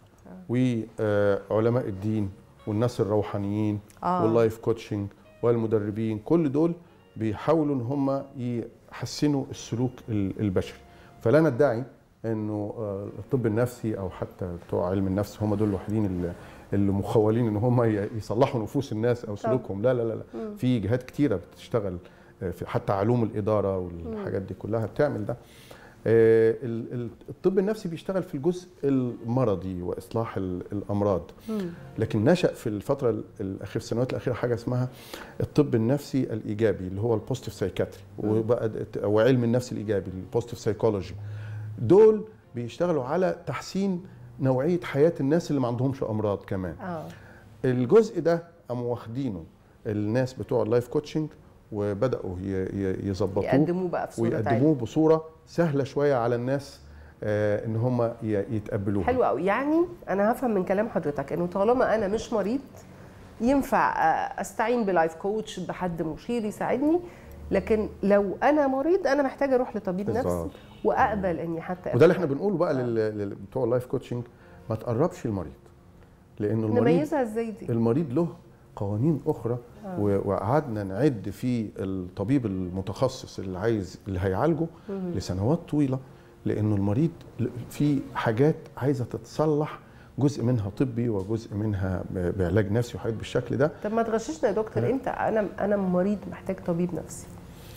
وعلماء الدين والناس الروحانيين آه. واللايف كوتشنج والمدربين كل دول بيحاولوا ان هم يحسنوا السلوك ال- البشري فلا ندعي انه آه، الطب النفسي او حتى بتوع علم النفس هم دول الوحيدين اللي اللي مخولين ان هم ي- يصلحوا نفوس الناس او سلوكهم لا لا لا, لا. في جهات كتيره بتشتغل آه، في حتى علوم الاداره والحاجات دي كلها بتعمل ده آه، ال- ال- الطب النفسي بيشتغل في الجزء المرضي واصلاح ال- الامراض لكن نشا في الفتره ال- الاخيره في السنوات الاخيره حاجه اسمها الطب النفسي الايجابي اللي هو البوزيتيف سايكاتري وبقى د- وعلم النفس الايجابي البوزيتيف سايكولوجي دول بيشتغلوا على تحسين نوعيه حياه الناس اللي ما عندهمش امراض كمان اه الجزء ده قاموا واخدينه الناس بتوع اللايف كوتشنج وبداوا ي- ي- يظبطوه يقدموه بقى في صوره تانية ويقدموه بصوره سهله شويه على الناس آه ان هم ي- يتقبلوها حلو قوي يعني انا هفهم من كلام حضرتك انه طالما انا مش مريض ينفع آه، استعين بلايف كوتش بحد مشير يساعدني لكن لو انا مريض انا محتاجه اروح لطبيب بالظبط. نفسي واقبل اني حتى وده اللي احنا بنقوله بقى لل- لل- بتوع اللايف كوتشنج ما تقربش المريض لانه المريض نميزها ازاي دي المريض له قوانين اخرى و- وقعدنا نعد في الطبيب المتخصص اللي عايز اللي هيعالجه لسنوات طويله لانه المريض ل- في حاجات عايزه تتصلح جزء منها طبي وجزء منها ب- بعلاج نفسي وحاجات بالشكل ده طب ما تغششنا يا دكتور امتى انا انا مريض محتاج طبيب نفسي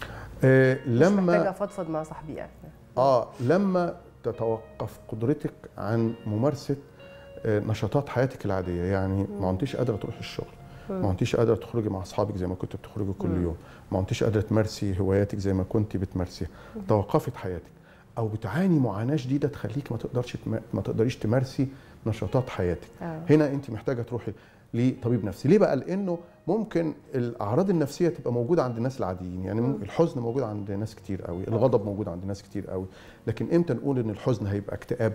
آه مش لما محتاجه افضفض مع صاحبي يعني اه لما تتوقف قدرتك عن ممارسه آه، نشاطات حياتك العاديه يعني ما انتيش قادره تروحي الشغل ما انتيش قادره تخرجي مع اصحابك زي ما كنت بتخرجي كل يوم ما انتيش قادره تمارسي هواياتك زي ما كنت بتمارسيها توقفت حياتك او بتعاني معاناه شديده تخليك ما تقدرش تم- ما تقدريش تمارسي نشاطات حياتك آه. هنا انت محتاجه تروحي لطبيب نفسي ليه بقى لانه ممكن الاعراض النفسيه تبقى موجوده عند الناس العاديين يعني ممكن الحزن موجود عند ناس كتير قوي الغضب موجود عند ناس كتير قوي لكن امتى نقول ان الحزن هيبقى اكتئاب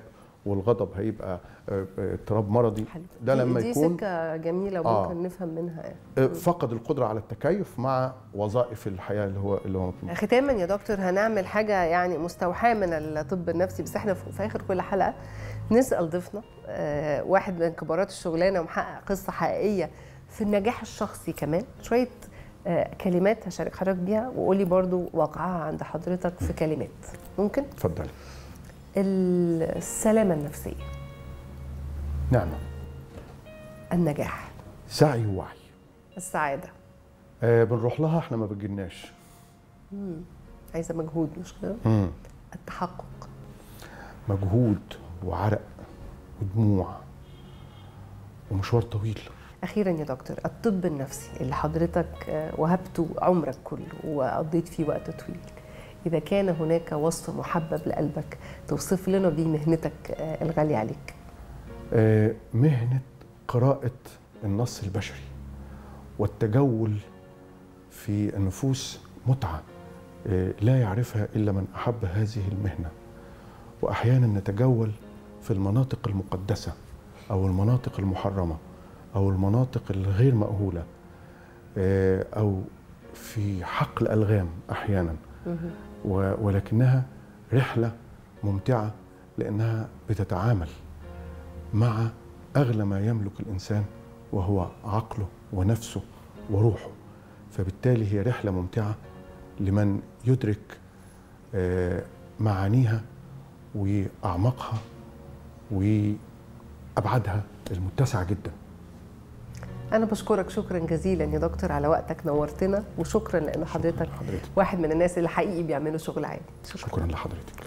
والغضب هيبقى آه، آه، اضطراب مرضي ده دي- لما دي يكون سكه جميله آه. ممكن نفهم منها يعني. آه، فقد القدره على التكيف مع وظائف الحياه اللي هو اللي هو مطلوب. ختاما يا دكتور هنعمل حاجه يعني مستوحاه من الطب النفسي بس احنا في في اخر كل حلقه نسال ضيفنا آه، واحد من كبارات الشغلانه ومحقق قصه حقيقيه في النجاح الشخصي كمان شويه آه، كلمات هشارك حضرتك بيها وقولي برضو واقعها عند حضرتك في كلمات ممكن اتفضلي السلامه النفسيه نعمه النجاح سعي ووعي السعاده آه بنروح لها احنا ما بتجيلناش مم. عايزه مجهود مش كده مم. التحقق مجهود وعرق ودموع ومشوار طويل اخيرا يا دكتور الطب النفسي اللي حضرتك آه، وهبته عمرك كله وقضيت فيه وقت طويل اذا كان هناك وصف محبب لقلبك توصف لنا بيه مهنتك آه، الغاليه عليك آه مهنه قراءه النص البشري والتجول في النفوس متعه آه لا يعرفها الا من احب هذه المهنه واحيانا نتجول في المناطق المقدسه او المناطق المحرمه او المناطق الغير مأهوله آه، او في حقل الغام احيانا و- ولكنها رحله ممتعه لانها بتتعامل مع اغلى ما يملك الانسان وهو عقله ونفسه وروحه فبالتالي هي رحله ممتعه لمن يدرك آه، معانيها واعماقها وابعادها المتسعه جدا انا بشكرك شكرا جزيلا يا دكتور على وقتك نورتنا وشكرا لان حضرتك واحد من الناس اللي حقيقي بيعملوا شغل عالي شكرا لحضرتك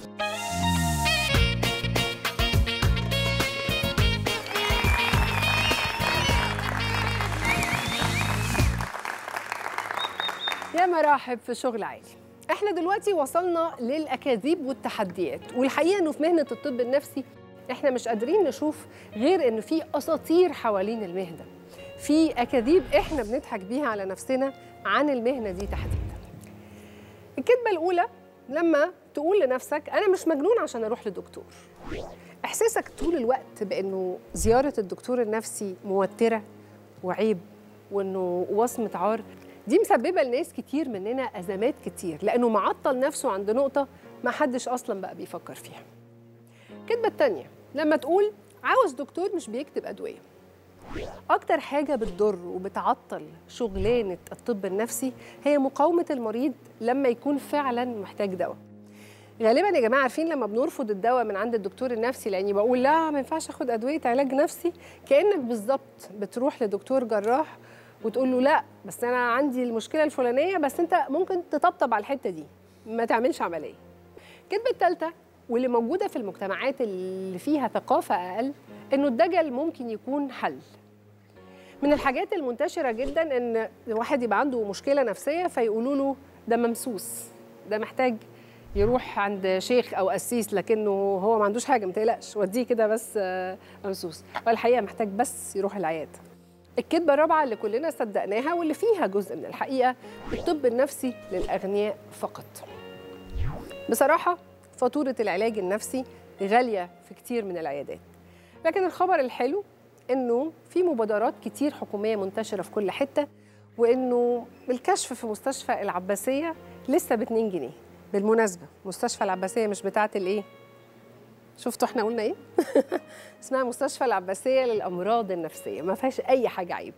يا مراحب في شغل عالي احنا دلوقتي وصلنا للاكاذيب والتحديات والحقيقه انه في مهنه الطب النفسي احنا مش قادرين نشوف غير ان في اساطير حوالين المهنه في اكاذيب احنا بنضحك بيها على نفسنا عن المهنه دي تحديدا الكذبه الاولى لما تقول لنفسك انا مش مجنون عشان اروح لدكتور احساسك طول الوقت بانه زياره الدكتور النفسي موتره وعيب وانه وصمه عار دي مسببه لناس كتير مننا ازمات كتير لانه معطل نفسه عند نقطه ما حدش اصلا بقى بيفكر فيها الكذبه التانية لما تقول عاوز دكتور مش بيكتب ادويه اكتر حاجه بتضر وبتعطل شغلانه الطب النفسي هي مقاومه المريض لما يكون فعلا محتاج دواء غالبا يا جماعه عارفين لما بنرفض الدواء من عند الدكتور النفسي لاني بقول لا ما ينفعش اخد ادويه علاج نفسي كانك بالظبط بتروح لدكتور جراح وتقول له لا بس انا عندي المشكله الفلانيه بس انت ممكن تطبطب على الحته دي ما تعملش عمليه الكذبه الثالثه واللي موجوده في المجتمعات اللي فيها ثقافه اقل انه الدجل ممكن يكون حل من الحاجات المنتشره جدا ان واحد يبقى عنده مشكله نفسيه فيقولوا له ده ممسوس ده محتاج يروح عند شيخ او قسيس لكنه هو ما عندوش حاجه ما تقلقش وديه كده بس آه، ممسوس والحقيقه محتاج بس يروح العياده الكذبه الرابعه اللي كلنا صدقناها واللي فيها جزء من الحقيقه الطب النفسي للاغنياء فقط بصراحه فاتوره العلاج النفسي غاليه في كتير من العيادات لكن الخبر الحلو انه في مبادرات كتير حكوميه منتشره في كل حته وانه الكشف في مستشفى العباسيه لسه ب 2 جنيه بالمناسبه مستشفى العباسيه مش بتاعه الايه شفتوا احنا قلنا ايه اسمها مستشفى العباسيه للامراض النفسيه ما فيهاش اي حاجه عيب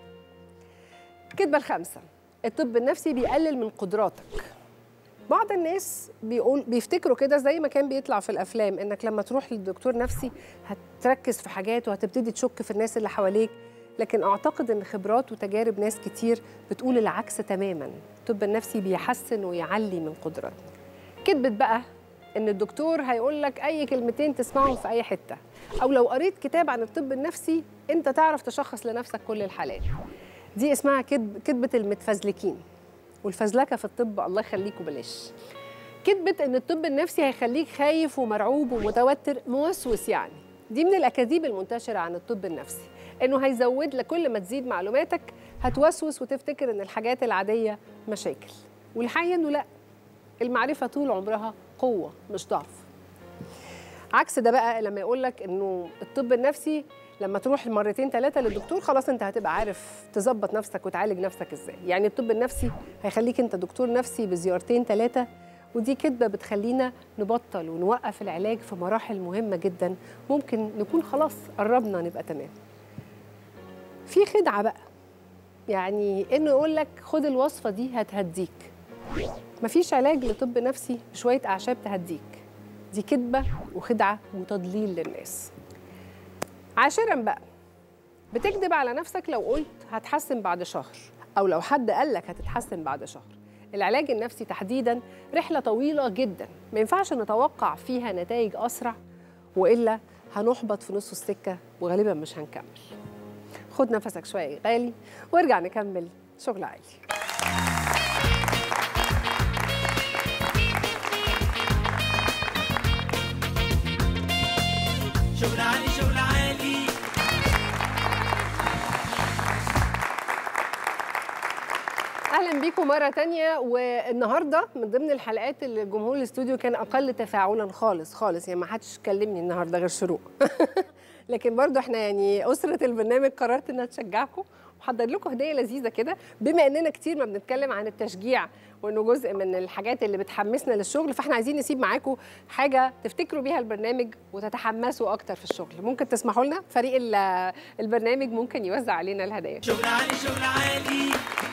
الكذبه الخامسه الطب النفسي بيقلل من قدراتك بعض الناس بيقول بيفتكروا كده زي ما كان بيطلع في الافلام انك لما تروح للدكتور نفسي هتركز في حاجات وهتبتدي تشك في الناس اللي حواليك لكن اعتقد ان خبرات وتجارب ناس كتير بتقول العكس تماما الطب النفسي بيحسن ويعلي من قدراتنا كذبت بقى ان الدكتور هيقول لك اي كلمتين تسمعهم في اي حته او لو قريت كتاب عن الطب النفسي انت تعرف تشخص لنفسك كل الحالات دي اسمها كذب كذبه المتفزلكين والفزلكه في الطب الله يخليكوا بلاش كذبه ان الطب النفسي هيخليك خايف ومرعوب ومتوتر موسوس يعني دي من الاكاذيب المنتشره عن الطب النفسي انه هيزود لك كل ما تزيد معلوماتك هتوسوس وتفتكر ان الحاجات العاديه مشاكل والحقيقه انه لا المعرفه طول عمرها قوه مش ضعف عكس ده بقى لما يقول لك انه الطب النفسي لما تروح مرتين ثلاثه للدكتور خلاص انت هتبقى عارف تظبط نفسك وتعالج نفسك ازاي يعني الطب النفسي هيخليك انت دكتور نفسي بزيارتين ثلاثه ودي كدبه بتخلينا نبطل ونوقف العلاج في مراحل مهمه جدا ممكن نكون خلاص قربنا نبقى تمام في خدعه بقى يعني انه يقول لك خد الوصفه دي هتهديك مفيش علاج لطب نفسي بشويه اعشاب تهديك دي كدبه وخدعه وتضليل للناس عاشرا بقى بتكذب على نفسك لو قلت هتحسن بعد شهر او لو حد قال لك هتتحسن بعد شهر العلاج النفسي تحديدا رحله طويله جدا ما ينفعش نتوقع فيها نتائج اسرع والا هنحبط في نص السكه وغالبا مش هنكمل خد نفسك شويه يا غالي وارجع نكمل شغل عالي شغل عالي شغل عالي اهلا بيكم مره تانية والنهارده من ضمن الحلقات اللي جمهور الاستوديو كان اقل تفاعلا خالص خالص يعني ما حدش كلمني النهارده غير شروق لكن برضو احنا يعني اسره البرنامج قررت انها تشجعكم وحضر لكم هديه لذيذه كده بما اننا كتير ما بنتكلم عن التشجيع وانه جزء من الحاجات اللي بتحمسنا للشغل فاحنا عايزين نسيب معاكم حاجه تفتكروا بيها البرنامج وتتحمسوا اكتر في الشغل ممكن تسمحوا لنا فريق ال- البرنامج ممكن يوزع علينا الهدايا شغل عالي شغل عالي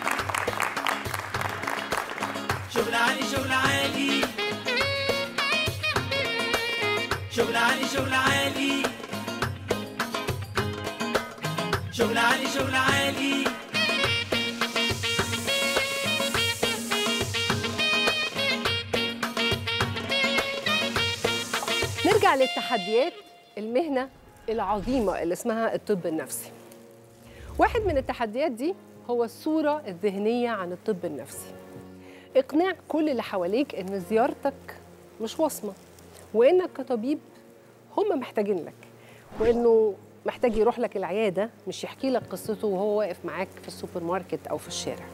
شغل عالي شغل عالي شغل عالي شغل عالي شغل عالي شغل عالي نرجع للتحديات المهنة العظيمة اللي اسمها الطب النفسي واحد من التحديات دي هو الصورة الذهنية عن الطب النفسي إقناع كل اللي حواليك إن زيارتك مش وصمة وإنك كطبيب هم محتاجين لك وإنه محتاج يروح لك العيادة مش يحكي لك قصته وهو واقف معاك في السوبر ماركت أو في الشارع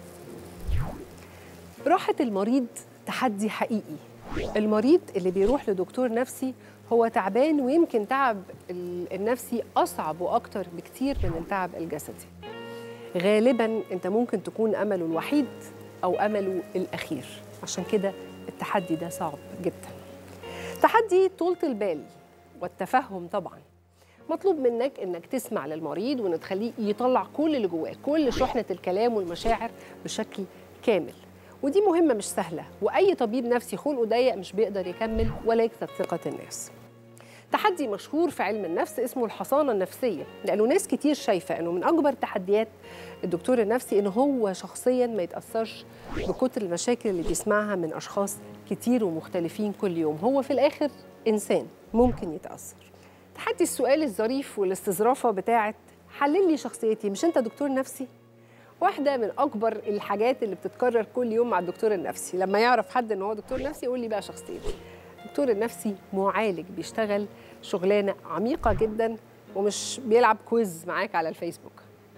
راحة المريض تحدي حقيقي المريض اللي بيروح لدكتور نفسي هو تعبان ويمكن تعب ال- النفسي أصعب وأكتر بكتير من التعب الجسدي غالبا أنت ممكن تكون أمله الوحيد أو أمله الأخير عشان كده التحدي ده صعب جدا تحدي طولة البال والتفهم طبعا مطلوب منك انك تسمع للمريض وان تخليه يطلع كل اللي جواه كل شحنه الكلام والمشاعر بشكل كامل ودي مهمه مش سهله واي طبيب نفسي خلقه ضيق مش بيقدر يكمل ولا يكسب ثقه الناس تحدي مشهور في علم النفس اسمه الحصانه النفسيه لانه ناس كتير شايفه انه من اكبر تحديات الدكتور النفسي انه هو شخصيا ما يتاثرش بكتر المشاكل اللي بيسمعها من اشخاص كتير ومختلفين كل يوم هو في الاخر انسان ممكن يتاثر تحدي السؤال الظريف والاستظرافه بتاعت حلل لي شخصيتي مش انت دكتور نفسي واحده من اكبر الحاجات اللي بتتكرر كل يوم مع الدكتور النفسي لما يعرف حد ان هو دكتور نفسي يقول لي بقى شخصيتي الدكتور النفسي معالج بيشتغل شغلانه عميقه جدا ومش بيلعب كويز معاك على الفيسبوك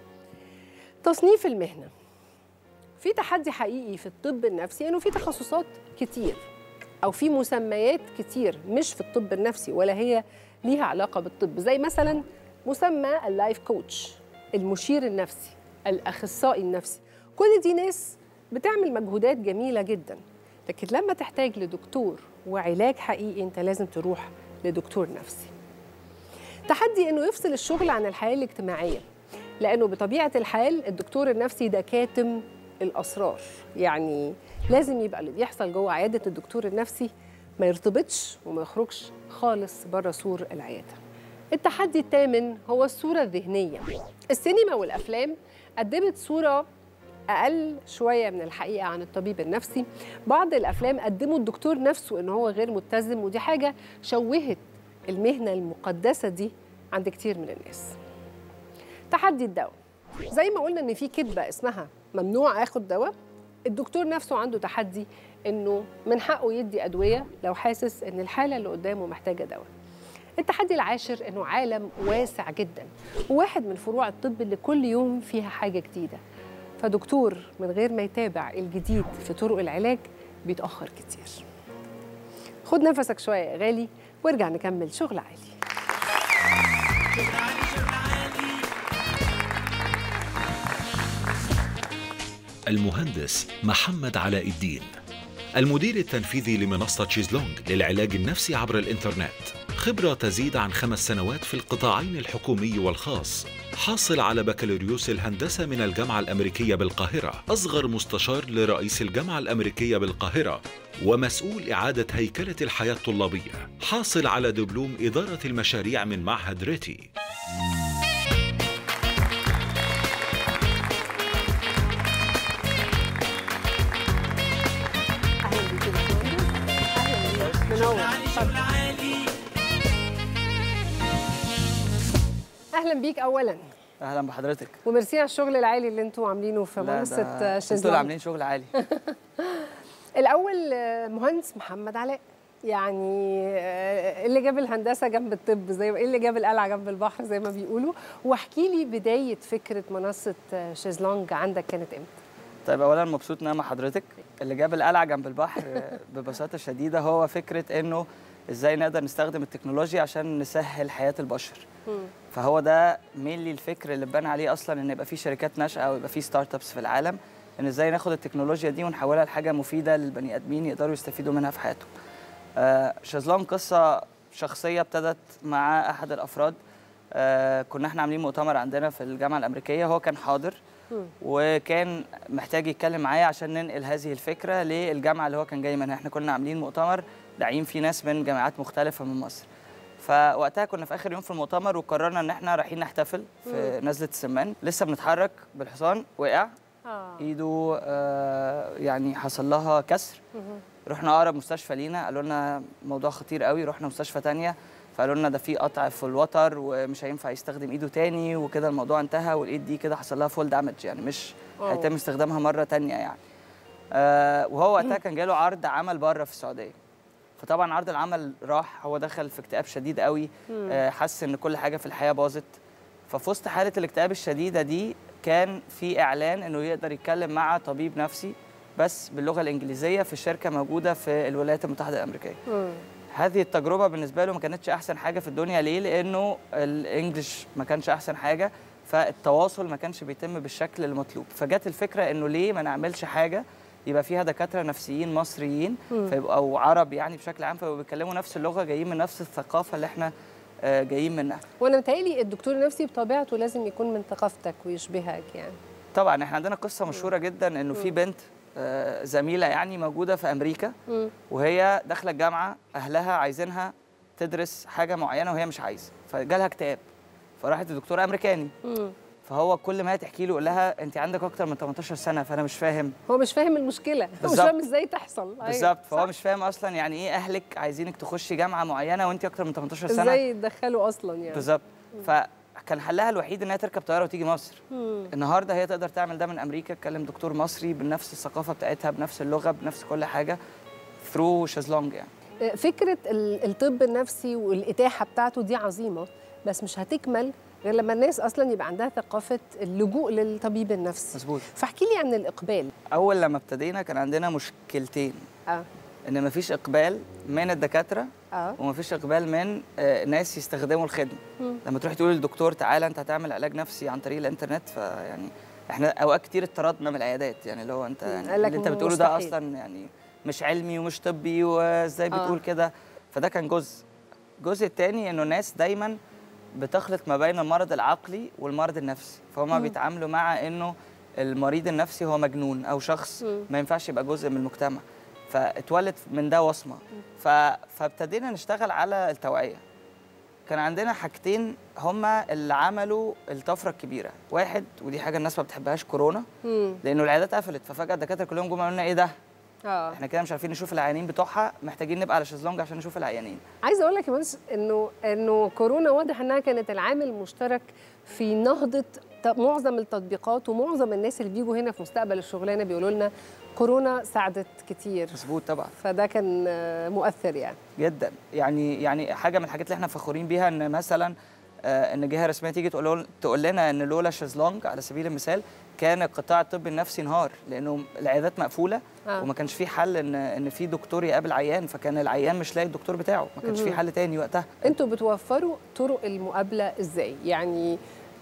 تصنيف المهنه في تحدي حقيقي في الطب النفسي انه في تخصصات كتير او في مسميات كتير مش في الطب النفسي ولا هي ليها علاقه بالطب زي مثلا مسمى اللايف كوتش المشير النفسي الاخصائي النفسي كل دي ناس بتعمل مجهودات جميله جدا لكن لما تحتاج لدكتور وعلاج حقيقي انت لازم تروح لدكتور نفسي تحدي انه يفصل الشغل عن الحياه الاجتماعيه لانه بطبيعه الحال الدكتور النفسي ده كاتم الاسرار يعني لازم يبقى اللي بيحصل جوه عياده الدكتور النفسي ما يرتبطش وما يخرجش خالص بره سور العياده التحدي الثامن هو الصوره الذهنيه السينما والافلام قدمت صوره اقل شويه من الحقيقه عن الطبيب النفسي بعض الافلام قدموا الدكتور نفسه ان هو غير متزن ودي حاجه شوهت المهنه المقدسه دي عند كتير من الناس تحدي الدواء زي ما قلنا ان في كذبه اسمها ممنوع اخد دواء الدكتور نفسه عنده تحدي انه من حقه يدي ادويه لو حاسس ان الحاله اللي قدامه محتاجه دواء التحدي العاشر انه عالم واسع جدا وواحد من فروع الطب اللي كل يوم فيها حاجه جديده فدكتور من غير ما يتابع الجديد في طرق العلاج بيتاخر كتير خد نفسك شويه يا غالي وارجع نكمل شغل عالي شغل عالي شغل عالي المهندس محمد علاء الدين المدير التنفيذي لمنصة شيزلونج للعلاج النفسي عبر الإنترنت خبرة تزيد عن خمس سنوات في القطاعين الحكومي والخاص حاصل على بكالوريوس الهندسة من الجامعة الأمريكية بالقاهرة أصغر مستشار لرئيس الجامعة الأمريكية بالقاهرة ومسؤول إعادة هيكلة الحياة الطلابية حاصل على دبلوم إدارة المشاريع من معهد ريتي اهلا بيك يا باشمهندس. اهلا بيك منور شغل عالي اهلا بيك اولا اهلا بحضرتك وميرسي على الشغل العالي اللي انتوا عاملينه في لا، ده منصه انتوا اللي شيزلونج عاملين شغل عالي الاول آه، مهندس محمد علاء يعني آه، إيه اللي جاب الهندسه جنب الطب زي ما ايه اللي جاب القلعه جنب البحر زي ما بيقولوا واحكي لي بدايه فكره منصه آه، شيزلونج عندك كانت امتى طيب اولا مبسوط ان انا مع حضرتك اللي جاب القلعه جنب البحر آه، ببساطه شديده هو فكره انه ازاي نقدر نستخدم التكنولوجيا عشان نسهل حياه البشر فهو ده مينلي الفكر اللي اتبنى عليه اصلا ان يبقى في شركات ناشئه او يبقى في ستارت ابس في العالم ان ازاي ناخد التكنولوجيا دي ونحولها لحاجه مفيده للبني ادمين يقدروا يستفيدوا منها في حياتهم آه شازلون قصه شخصيه ابتدت مع احد الافراد آه كنا احنا عاملين مؤتمر عندنا في الجامعه الامريكيه هو كان حاضر وكان محتاج يتكلم معايا عشان ننقل هذه الفكره للجامعه اللي هو كان جاي منها احنا كنا عاملين مؤتمر داعين فيه ناس من جامعات مختلفه من مصر فوقتها كنا في اخر يوم في المؤتمر وقررنا ان احنا رايحين نحتفل في نزله السمان لسه بنتحرك بالحصان وقع اه ايده آه يعني حصل لها كسر رحنا اقرب مستشفى لينا قالوا لنا موضوع خطير قوي رحنا مستشفى تانية فقالوا لنا ده في قطع في الوتر ومش هينفع يستخدم ايده تاني وكده الموضوع انتهى والايد دي كده حصل لها فول دامج يعني مش أوه. هيتم استخدامها مره تانية يعني آه وهو وقتها كان جاله عرض عمل بره في السعوديه فطبعا عرض العمل راح هو دخل في اكتئاب شديد قوي آه حس ان كل حاجه في الحياه باظت ففي وسط حاله الاكتئاب الشديده دي كان في اعلان انه يقدر يتكلم مع طبيب نفسي بس باللغه الانجليزيه في شركه موجوده في الولايات المتحده الامريكيه هذه التجربه بالنسبه له ما كانتش احسن حاجه في الدنيا ليه لانه الانجليش ما كانش احسن حاجه فالتواصل ما كانش بيتم بالشكل المطلوب فجت الفكره انه ليه ما نعملش حاجه يبقى فيها دكاتره نفسيين مصريين فيبقوا او عرب يعني بشكل عام فيبقوا بيتكلموا نفس اللغه جايين من نفس الثقافه اللي احنا آه، جايين منها وانا متهيألي الدكتور النفسي بطبيعته لازم يكون من ثقافتك ويشبهك يعني طبعا احنا عندنا قصه مشهوره جدا انه في بنت آه، زميله يعني موجوده في امريكا مم. وهي داخله الجامعه اهلها عايزينها تدرس حاجه معينه وهي مش عايزه فجالها اكتئاب فراحت لدكتور امريكاني مم. فهو كل ما هي تحكي له يقول لها انت عندك اكتر من 18 سنه فانا مش فاهم هو مش فاهم المشكله هو مش بالظبط. فاهم ازاي تحصل أيوة، بالظبط صح. فهو مش فاهم اصلا يعني ايه اهلك عايزينك تخشي جامعه معينه وانت اكتر من 18 سنه ازاي يتدخلوا اصلا يعني بالظبط فكان حلها الوحيد ان هي تركب طياره وتيجي مصر مم. النهارده هي تقدر تعمل ده من امريكا تكلم دكتور مصري بنفس الثقافه بتاعتها بنفس اللغه بنفس كل حاجه ثرو شازلونج يعني فكره ال- الطب النفسي والاتاحه بتاعته دي عظيمه بس مش هتكمل غير لما الناس اصلا يبقى عندها ثقافه اللجوء للطبيب النفسي مظبوط فاحكي لي عن الاقبال اول لما ابتدينا كان عندنا مشكلتين اه ان مفيش اقبال من الدكاتره اه ومفيش اقبال من آه، ناس يستخدموا الخدمه مم. لما تروحي تقولي للدكتور تعالى انت هتعمل علاج نفسي عن طريق الانترنت فيعني احنا اوقات كتير اتطردنا من العيادات يعني اللي هو انت يعني قال لك اللي انت بتقوله ده مستحيل. اصلا يعني مش علمي ومش طبي وازاي آه. بتقول كده فده كان جزء الجزء الثاني انه الناس دايما بتخلط ما بين المرض العقلي والمرض النفسي فهم بيتعاملوا مع انه المريض النفسي هو مجنون او شخص مم. ما ينفعش يبقى جزء من المجتمع فاتولد من ده وصمه ف... فابتدينا نشتغل على التوعيه كان عندنا حاجتين هما اللي عملوا الطفره الكبيره واحد ودي حاجه الناس ما بتحبهاش كورونا مم. لانه العيادات قفلت ففجاه الدكاتره كلهم جم قالوا لنا ايه ده اه احنا كده مش عارفين نشوف العيانين بتوعها محتاجين نبقى على شезлونج عشان نشوف العيانين عايزه اقول لك يا مهندس انه انه كورونا واضح انها كانت العامل المشترك في نهضه ت- معظم التطبيقات ومعظم الناس اللي بيجوا هنا في مستقبل الشغلانه بيقولوا لنا كورونا ساعدت كتير مظبوط طبعا فده كان آه، مؤثر يعني جدا يعني يعني حاجه من الحاجات اللي احنا فخورين بيها ان مثلا آه، ان جهه رسميه تيجي تقول تقول لنا ان لولا شезлونج على سبيل المثال كان القطاع الطبي النفسي انهار لانه العيادات مقفوله آه. وما كانش في حل ان ان في دكتور يقابل عيان فكان العيان مش لاقي الدكتور بتاعه ما كانش في مهم. حل تاني وقتها انتوا بتوفروا طرق المقابله ازاي يعني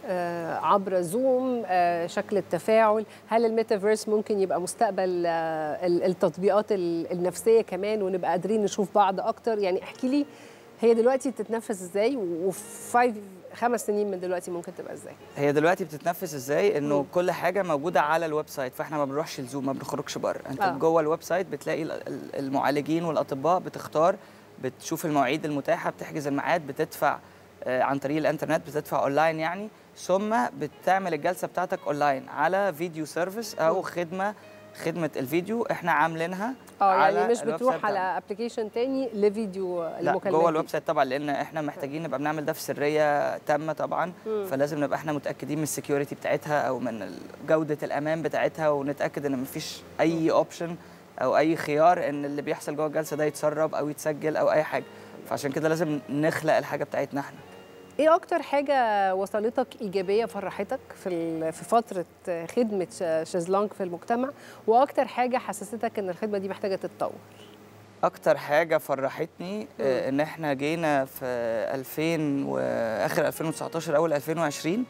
آه عبر زوم آه شكل التفاعل هل الميتافيرس ممكن يبقى مستقبل آه ال- التطبيقات ال- النفسيه كمان ونبقى قادرين نشوف بعض اكتر يعني احكي لي هي دلوقتي بتتنفذ ازاي وفي فايف خمس سنين من دلوقتي ممكن تبقى ازاي هي دلوقتي بتتنفذ ازاي انه كل حاجه موجوده على الويب سايت فاحنا ما بنروحش الزوم ما بنخرجش بره انت آه. آه. جوه الويب سايت بتلاقي ال- ال- المعالجين والاطباء بتختار بتشوف المواعيد المتاحه بتحجز الميعاد بتدفع آه، عن طريق الانترنت بتدفع اونلاين يعني ثم بتعمل الجلسه بتاعتك اونلاين على فيديو سيرفيس او خدمه خدمه الفيديو احنا عاملينها اه على يعني مش الويب بتروح سايت على بتاعنا. ابلكيشن تاني لفيديو لا المكالمات جوه دي. الويب سايت طبعا لان احنا محتاجين نبقى بنعمل ده في سريه تامه طبعا مم. فلازم نبقى احنا متاكدين من السكيورتي بتاعتها او من ال- جوده الامان بتاعتها ونتاكد ان مفيش اي اوبشن او اي خيار ان اللي بيحصل جوه الجلسه ده يتسرب او يتسجل او اي حاجه فعشان كده لازم نخلق الحاجه بتاعتنا احنا ايه اكتر حاجه وصلتك ايجابيه فرحتك في ال- في فتره خدمه ش- شيزلونج في المجتمع واكتر حاجه حسستك ان الخدمه دي محتاجه تتطور اكتر حاجه فرحتني آه، ان احنا جينا في 2000 واخر 2019 اول 2020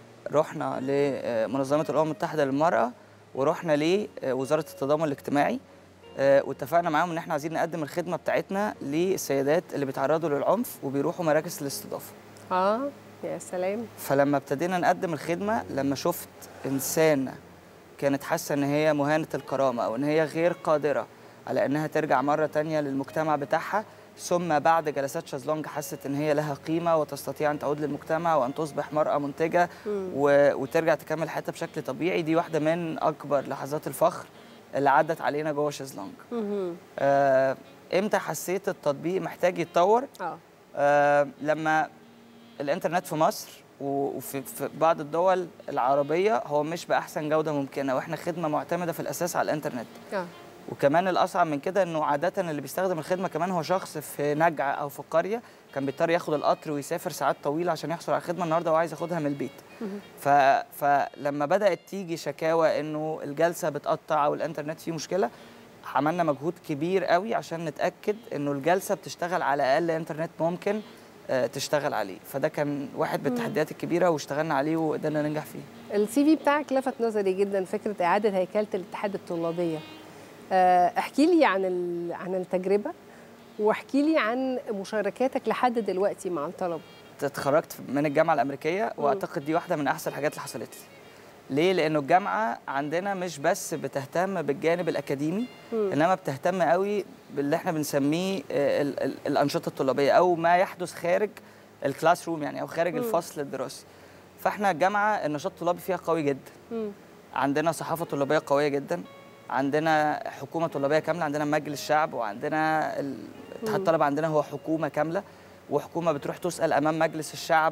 رحنا لمنظمه الامم المتحده للمراه ورحنا لوزاره التضامن الاجتماعي آه، واتفقنا معاهم ان احنا عايزين نقدم الخدمه بتاعتنا للسيدات اللي بيتعرضوا للعنف وبيروحوا مراكز الاستضافه اه يا سلام فلما ابتدينا نقدم الخدمه لما شفت انسانه كانت حاسه ان هي مهانه الكرامه او ان هي غير قادره على انها ترجع مره تانية للمجتمع بتاعها ثم بعد جلسات شازلونج حست ان هي لها قيمه وتستطيع ان تعود للمجتمع وان تصبح مراه منتجه مم. و... وترجع تكمل حياتها بشكل طبيعي دي واحده من اكبر لحظات الفخر اللي عدت علينا جوه شازلونج مهم. آه، امتى حسيت التطبيق محتاج يتطور اه آه، لما الانترنت في مصر و- وفي في بعض الدول العربيه هو مش باحسن جوده ممكنه واحنا خدمه معتمده في الاساس على الانترنت اه وكمان الاصعب من كده انه عاده اللي بيستخدم الخدمه كمان هو شخص في نجع او في قريه كان بيضطر ياخد القطر ويسافر ساعات طويله عشان يحصل على الخدمه النهارده وعايز ياخدها من البيت ف... فلما بدات تيجي شكاوى انه الجلسه بتقطع او الانترنت فيه مشكله عملنا مجهود كبير قوي عشان نتاكد انه الجلسه بتشتغل على اقل انترنت ممكن آه، تشتغل عليه فده كان واحد من التحديات الكبيره واشتغلنا عليه وقدرنا ننجح فيه السي في بتاعك لفت نظري جدا فكره اعاده هيكله الاتحاد الطلابيه آه، احكي لي عن ال- عن التجربه واحكي لي عن مشاركاتك لحد دلوقتي مع الطلبه اتخرجت من الجامعه الامريكيه واعتقد دي واحده من احسن الحاجات اللي حصلت لي ليه لانه الجامعه عندنا مش بس بتهتم بالجانب الاكاديمي مم. انما بتهتم قوي باللي احنا بنسميه آه، ال- ال- الانشطه الطلابيه او ما يحدث خارج الكلاس روم يعني او خارج مم. الفصل الدراسي فاحنا الجامعه النشاط الطلابي فيها قوي جدا مم. عندنا صحافه طلابيه قويه جدا عندنا حكومه طلابيه كامله عندنا مجلس شعب وعندنا ال- اتحاد مم. الطلبه عندنا هو حكومه كامله وحكومه بتروح تسال امام مجلس الشعب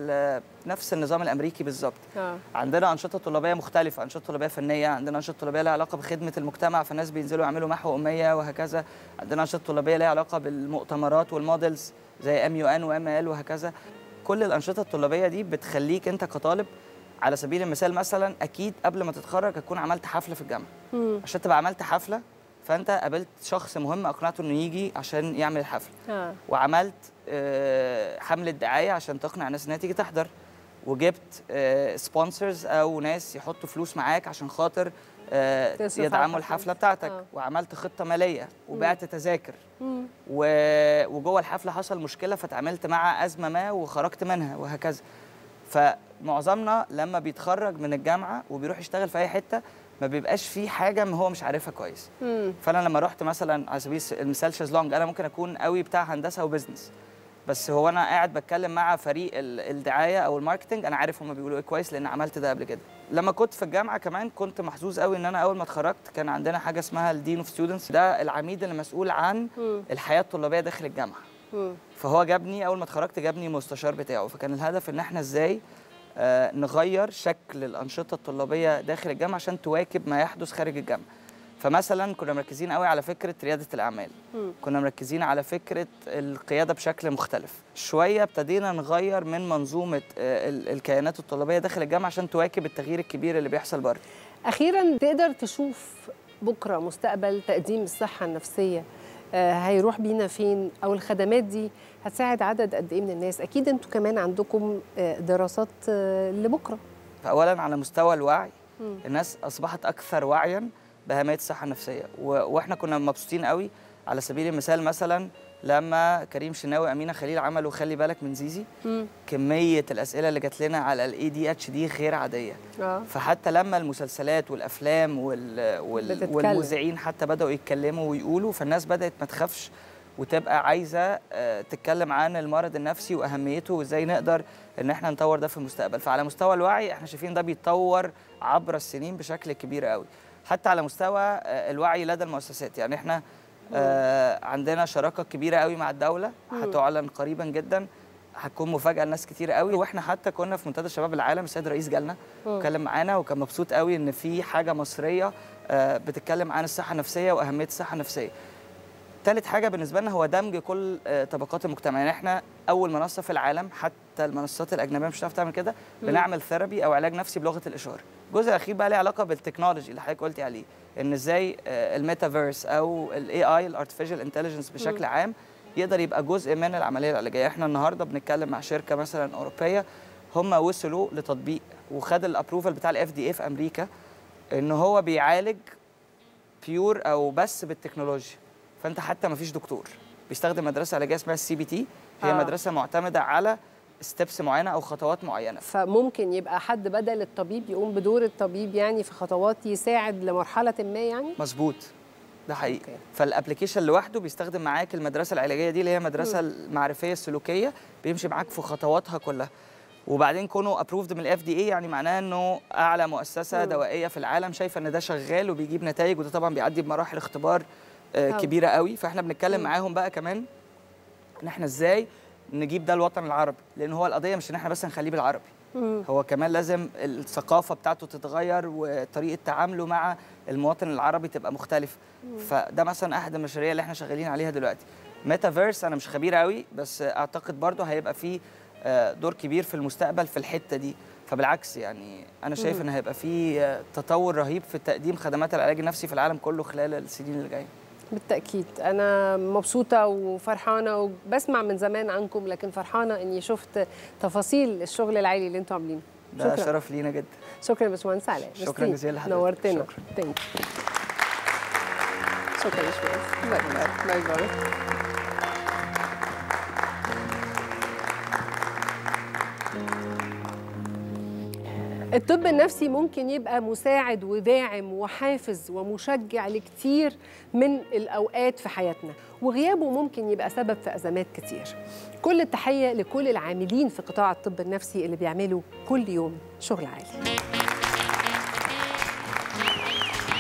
ونفس النظام الامريكي بالظبط اه عندنا انشطه طلابيه مختلفه انشطه طلابيه فنيه عندنا انشطه طلابيه لها علاقه بخدمه المجتمع فالناس بينزلوا يعملوا محو اميه وهكذا عندنا انشطه طلابيه لها علاقه بالمؤتمرات والمودلز زي ام يو ان وام ال وهكذا كل الانشطه الطلابيه دي بتخليك انت كطالب على سبيل المثال مثلا اكيد قبل ما تتخرج هتكون عملت حفله في الجامعه مم. عشان تبقى عملت حفله فانت قابلت شخص مهم اقنعته انه يجي عشان يعمل الحفله اه وعملت آه، حمله دعايه عشان تقنع الناس انها تيجي تحضر وجبت سبونسرز او ناس يحطوا فلوس معاك عشان خاطر آه، تصرف على يدعموا الحفلة. الحفله بتاعتك آه. وعملت خطه ماليه وبعت تذاكر مم. و- وجوه الحفله حصل مشكله فتعاملت مع ازمه ما وخرجت منها وهكذا فمعظمنا لما بيتخرج من الجامعه وبيروح يشتغل في اي حته ما بيبقاش فيه حاجه ما هو مش عارفها كويس مم. فانا لما رحت مثلا على سبيل المثال شازلونج انا ممكن اكون قوي بتاع هندسه وبزنس بس هو انا قاعد بتكلم مع فريق ال- الدعايه او الماركتنج انا عارف هم بيقولوا ايه كويس لان عملت ده قبل كده لما كنت في الجامعه كمان كنت محظوظ قوي ان انا اول ما اتخرجت كان عندنا حاجه اسمها الدين اوف ستودنتس ده العميد اللي مسؤول عن مم. الحياه الطلابيه داخل الجامعه مم. فهو جابني اول ما اتخرجت جابني مستشار بتاعه فكان الهدف ان احنا ازاي آه، نغير شكل الانشطه الطلابيه داخل الجامعه عشان تواكب ما يحدث خارج الجامعه فمثلا كنا مركزين قوي على فكره رياده الاعمال مم. كنا مركزين على فكره القياده بشكل مختلف شويه ابتدينا نغير من منظومه آه، ال- الكيانات الطلابيه داخل الجامعه عشان تواكب التغيير الكبير اللي بيحصل بره اخيرا تقدر تشوف بكره مستقبل تقديم الصحه النفسيه آه، هيروح بينا فين او الخدمات دي هتساعد عدد قد ايه من الناس اكيد انتوا كمان عندكم آه، دراسات آه، لبكره فاولا على مستوى الوعي مم. الناس اصبحت اكثر وعيا باهميه الصحه النفسيه و... واحنا كنا مبسوطين قوي على سبيل المثال مثلا لما كريم شناوي امينه خليل عملوا خلي بالك من زيزي مم. كميه الاسئله اللي جات لنا على الاي دي اتش دي غير عاديه اه فحتى لما المسلسلات والافلام وال... وال... بتتكلم. والمذيعين حتى بداوا يتكلموا ويقولوا فالناس بدات ما تخافش وتبقى عايزه آه، تتكلم عن المرض النفسي واهميته وازاي نقدر ان احنا نطور ده في المستقبل فعلى مستوى الوعي احنا شايفين ده بيتطور عبر السنين بشكل كبير قوي حتى على مستوى آه، الوعي لدى المؤسسات يعني احنا آه، عندنا شراكه كبيره قوي مع الدوله مم. هتعلن قريبا جدا هتكون مفاجاه لناس كتير قوي واحنا حتى كنا في منتدى شباب العالم السيد الرئيس جالنا مم. واتكلم معانا وكان مبسوط قوي ان في حاجه مصريه آه، بتتكلم عن الصحه النفسيه واهميه الصحه النفسيه ثالث حاجه بالنسبه لنا هو دمج كل آه، طبقات المجتمع يعني احنا اول منصه في العالم حتى المنصات الاجنبيه مش هتعرف تعمل كده مم. بنعمل ثيرابي او علاج نفسي بلغه الاشاره الجزء الاخير بقى ليه علاقه بالتكنولوجي اللي حضرتك قلتي عليه ان ازاي آه، الميتافيرس او الاي اي الارتفيشال انتليجنس بشكل مم. عام يقدر يبقى جزء من العمليه العلاجيه احنا النهارده بنتكلم مع شركه مثلا اوروبيه هم وصلوا لتطبيق وخد الابروفال بتاع الاف دي اي في امريكا ان هو بيعالج بيور او بس بالتكنولوجيا فانت حتى ما فيش دكتور بيستخدم مدرسه علاجيه اسمها السي بي تي هي آه. آه. مدرسه معتمده على ستيبس معينه او خطوات معينه فممكن يبقى حد بدل الطبيب يقوم بدور الطبيب يعني في خطوات يساعد لمرحله ما يعني مظبوط ده حقيقي أوكي. فالابلكيشن لوحده بيستخدم معاك المدرسه العلاجيه دي اللي هي المدرسه المعرفيه السلوكيه بيمشي معاك في خطواتها كلها وبعدين كونه ابروفد من الاف دي اي يعني معناه انه اعلى مؤسسه مم. دوائيه في العالم شايفه ان ده شغال وبيجيب نتائج وده طبعا بيعدي بمراحل اختبار آه، طبعا. كبيره قوي فاحنا بنتكلم مم. معاهم بقى كمان ان احنا ازاي نجيب ده الوطن العربي لان هو القضيه مش ان احنا بس نخليه بالعربي مم. هو كمان لازم الثقافة بتاعته تتغير وطريقة تعامله مع المواطن العربي تبقى مختلفة فده مثلا أحد المشاريع اللي احنا شغالين عليها دلوقتي ميتافيرس أنا مش خبير قوي بس أعتقد برضه هيبقى فيه آه، دور كبير في المستقبل في الحتة دي فبالعكس يعني أنا شايف إن هيبقى فيه آه، تطور رهيب في تقديم خدمات العلاج النفسي في العالم كله خلال السنين اللي جاية بالتأكيد أنا مبسوطة وفرحانة وبسمع من زمان عنكم لكن فرحانة إني شفت تفاصيل الشغل العالي اللي أنتم عاملينه ده شكراً. شرف لينا جدا شكرا يا باشمهندس علاء شكراً ميرسي. جزيلا لحضرتك. نورتنا شكراً. Thank you. شكرا يا باشمهندس باي باي باي الطب النفسي ممكن يبقى مساعد وداعم وحافز ومشجع لكتير من الأوقات في حياتنا وغيابه ممكن يبقى سبب في أزمات كتير كل التحية لكل العاملين في قطاع الطب النفسي اللي بيعملوا كل يوم شغل عالي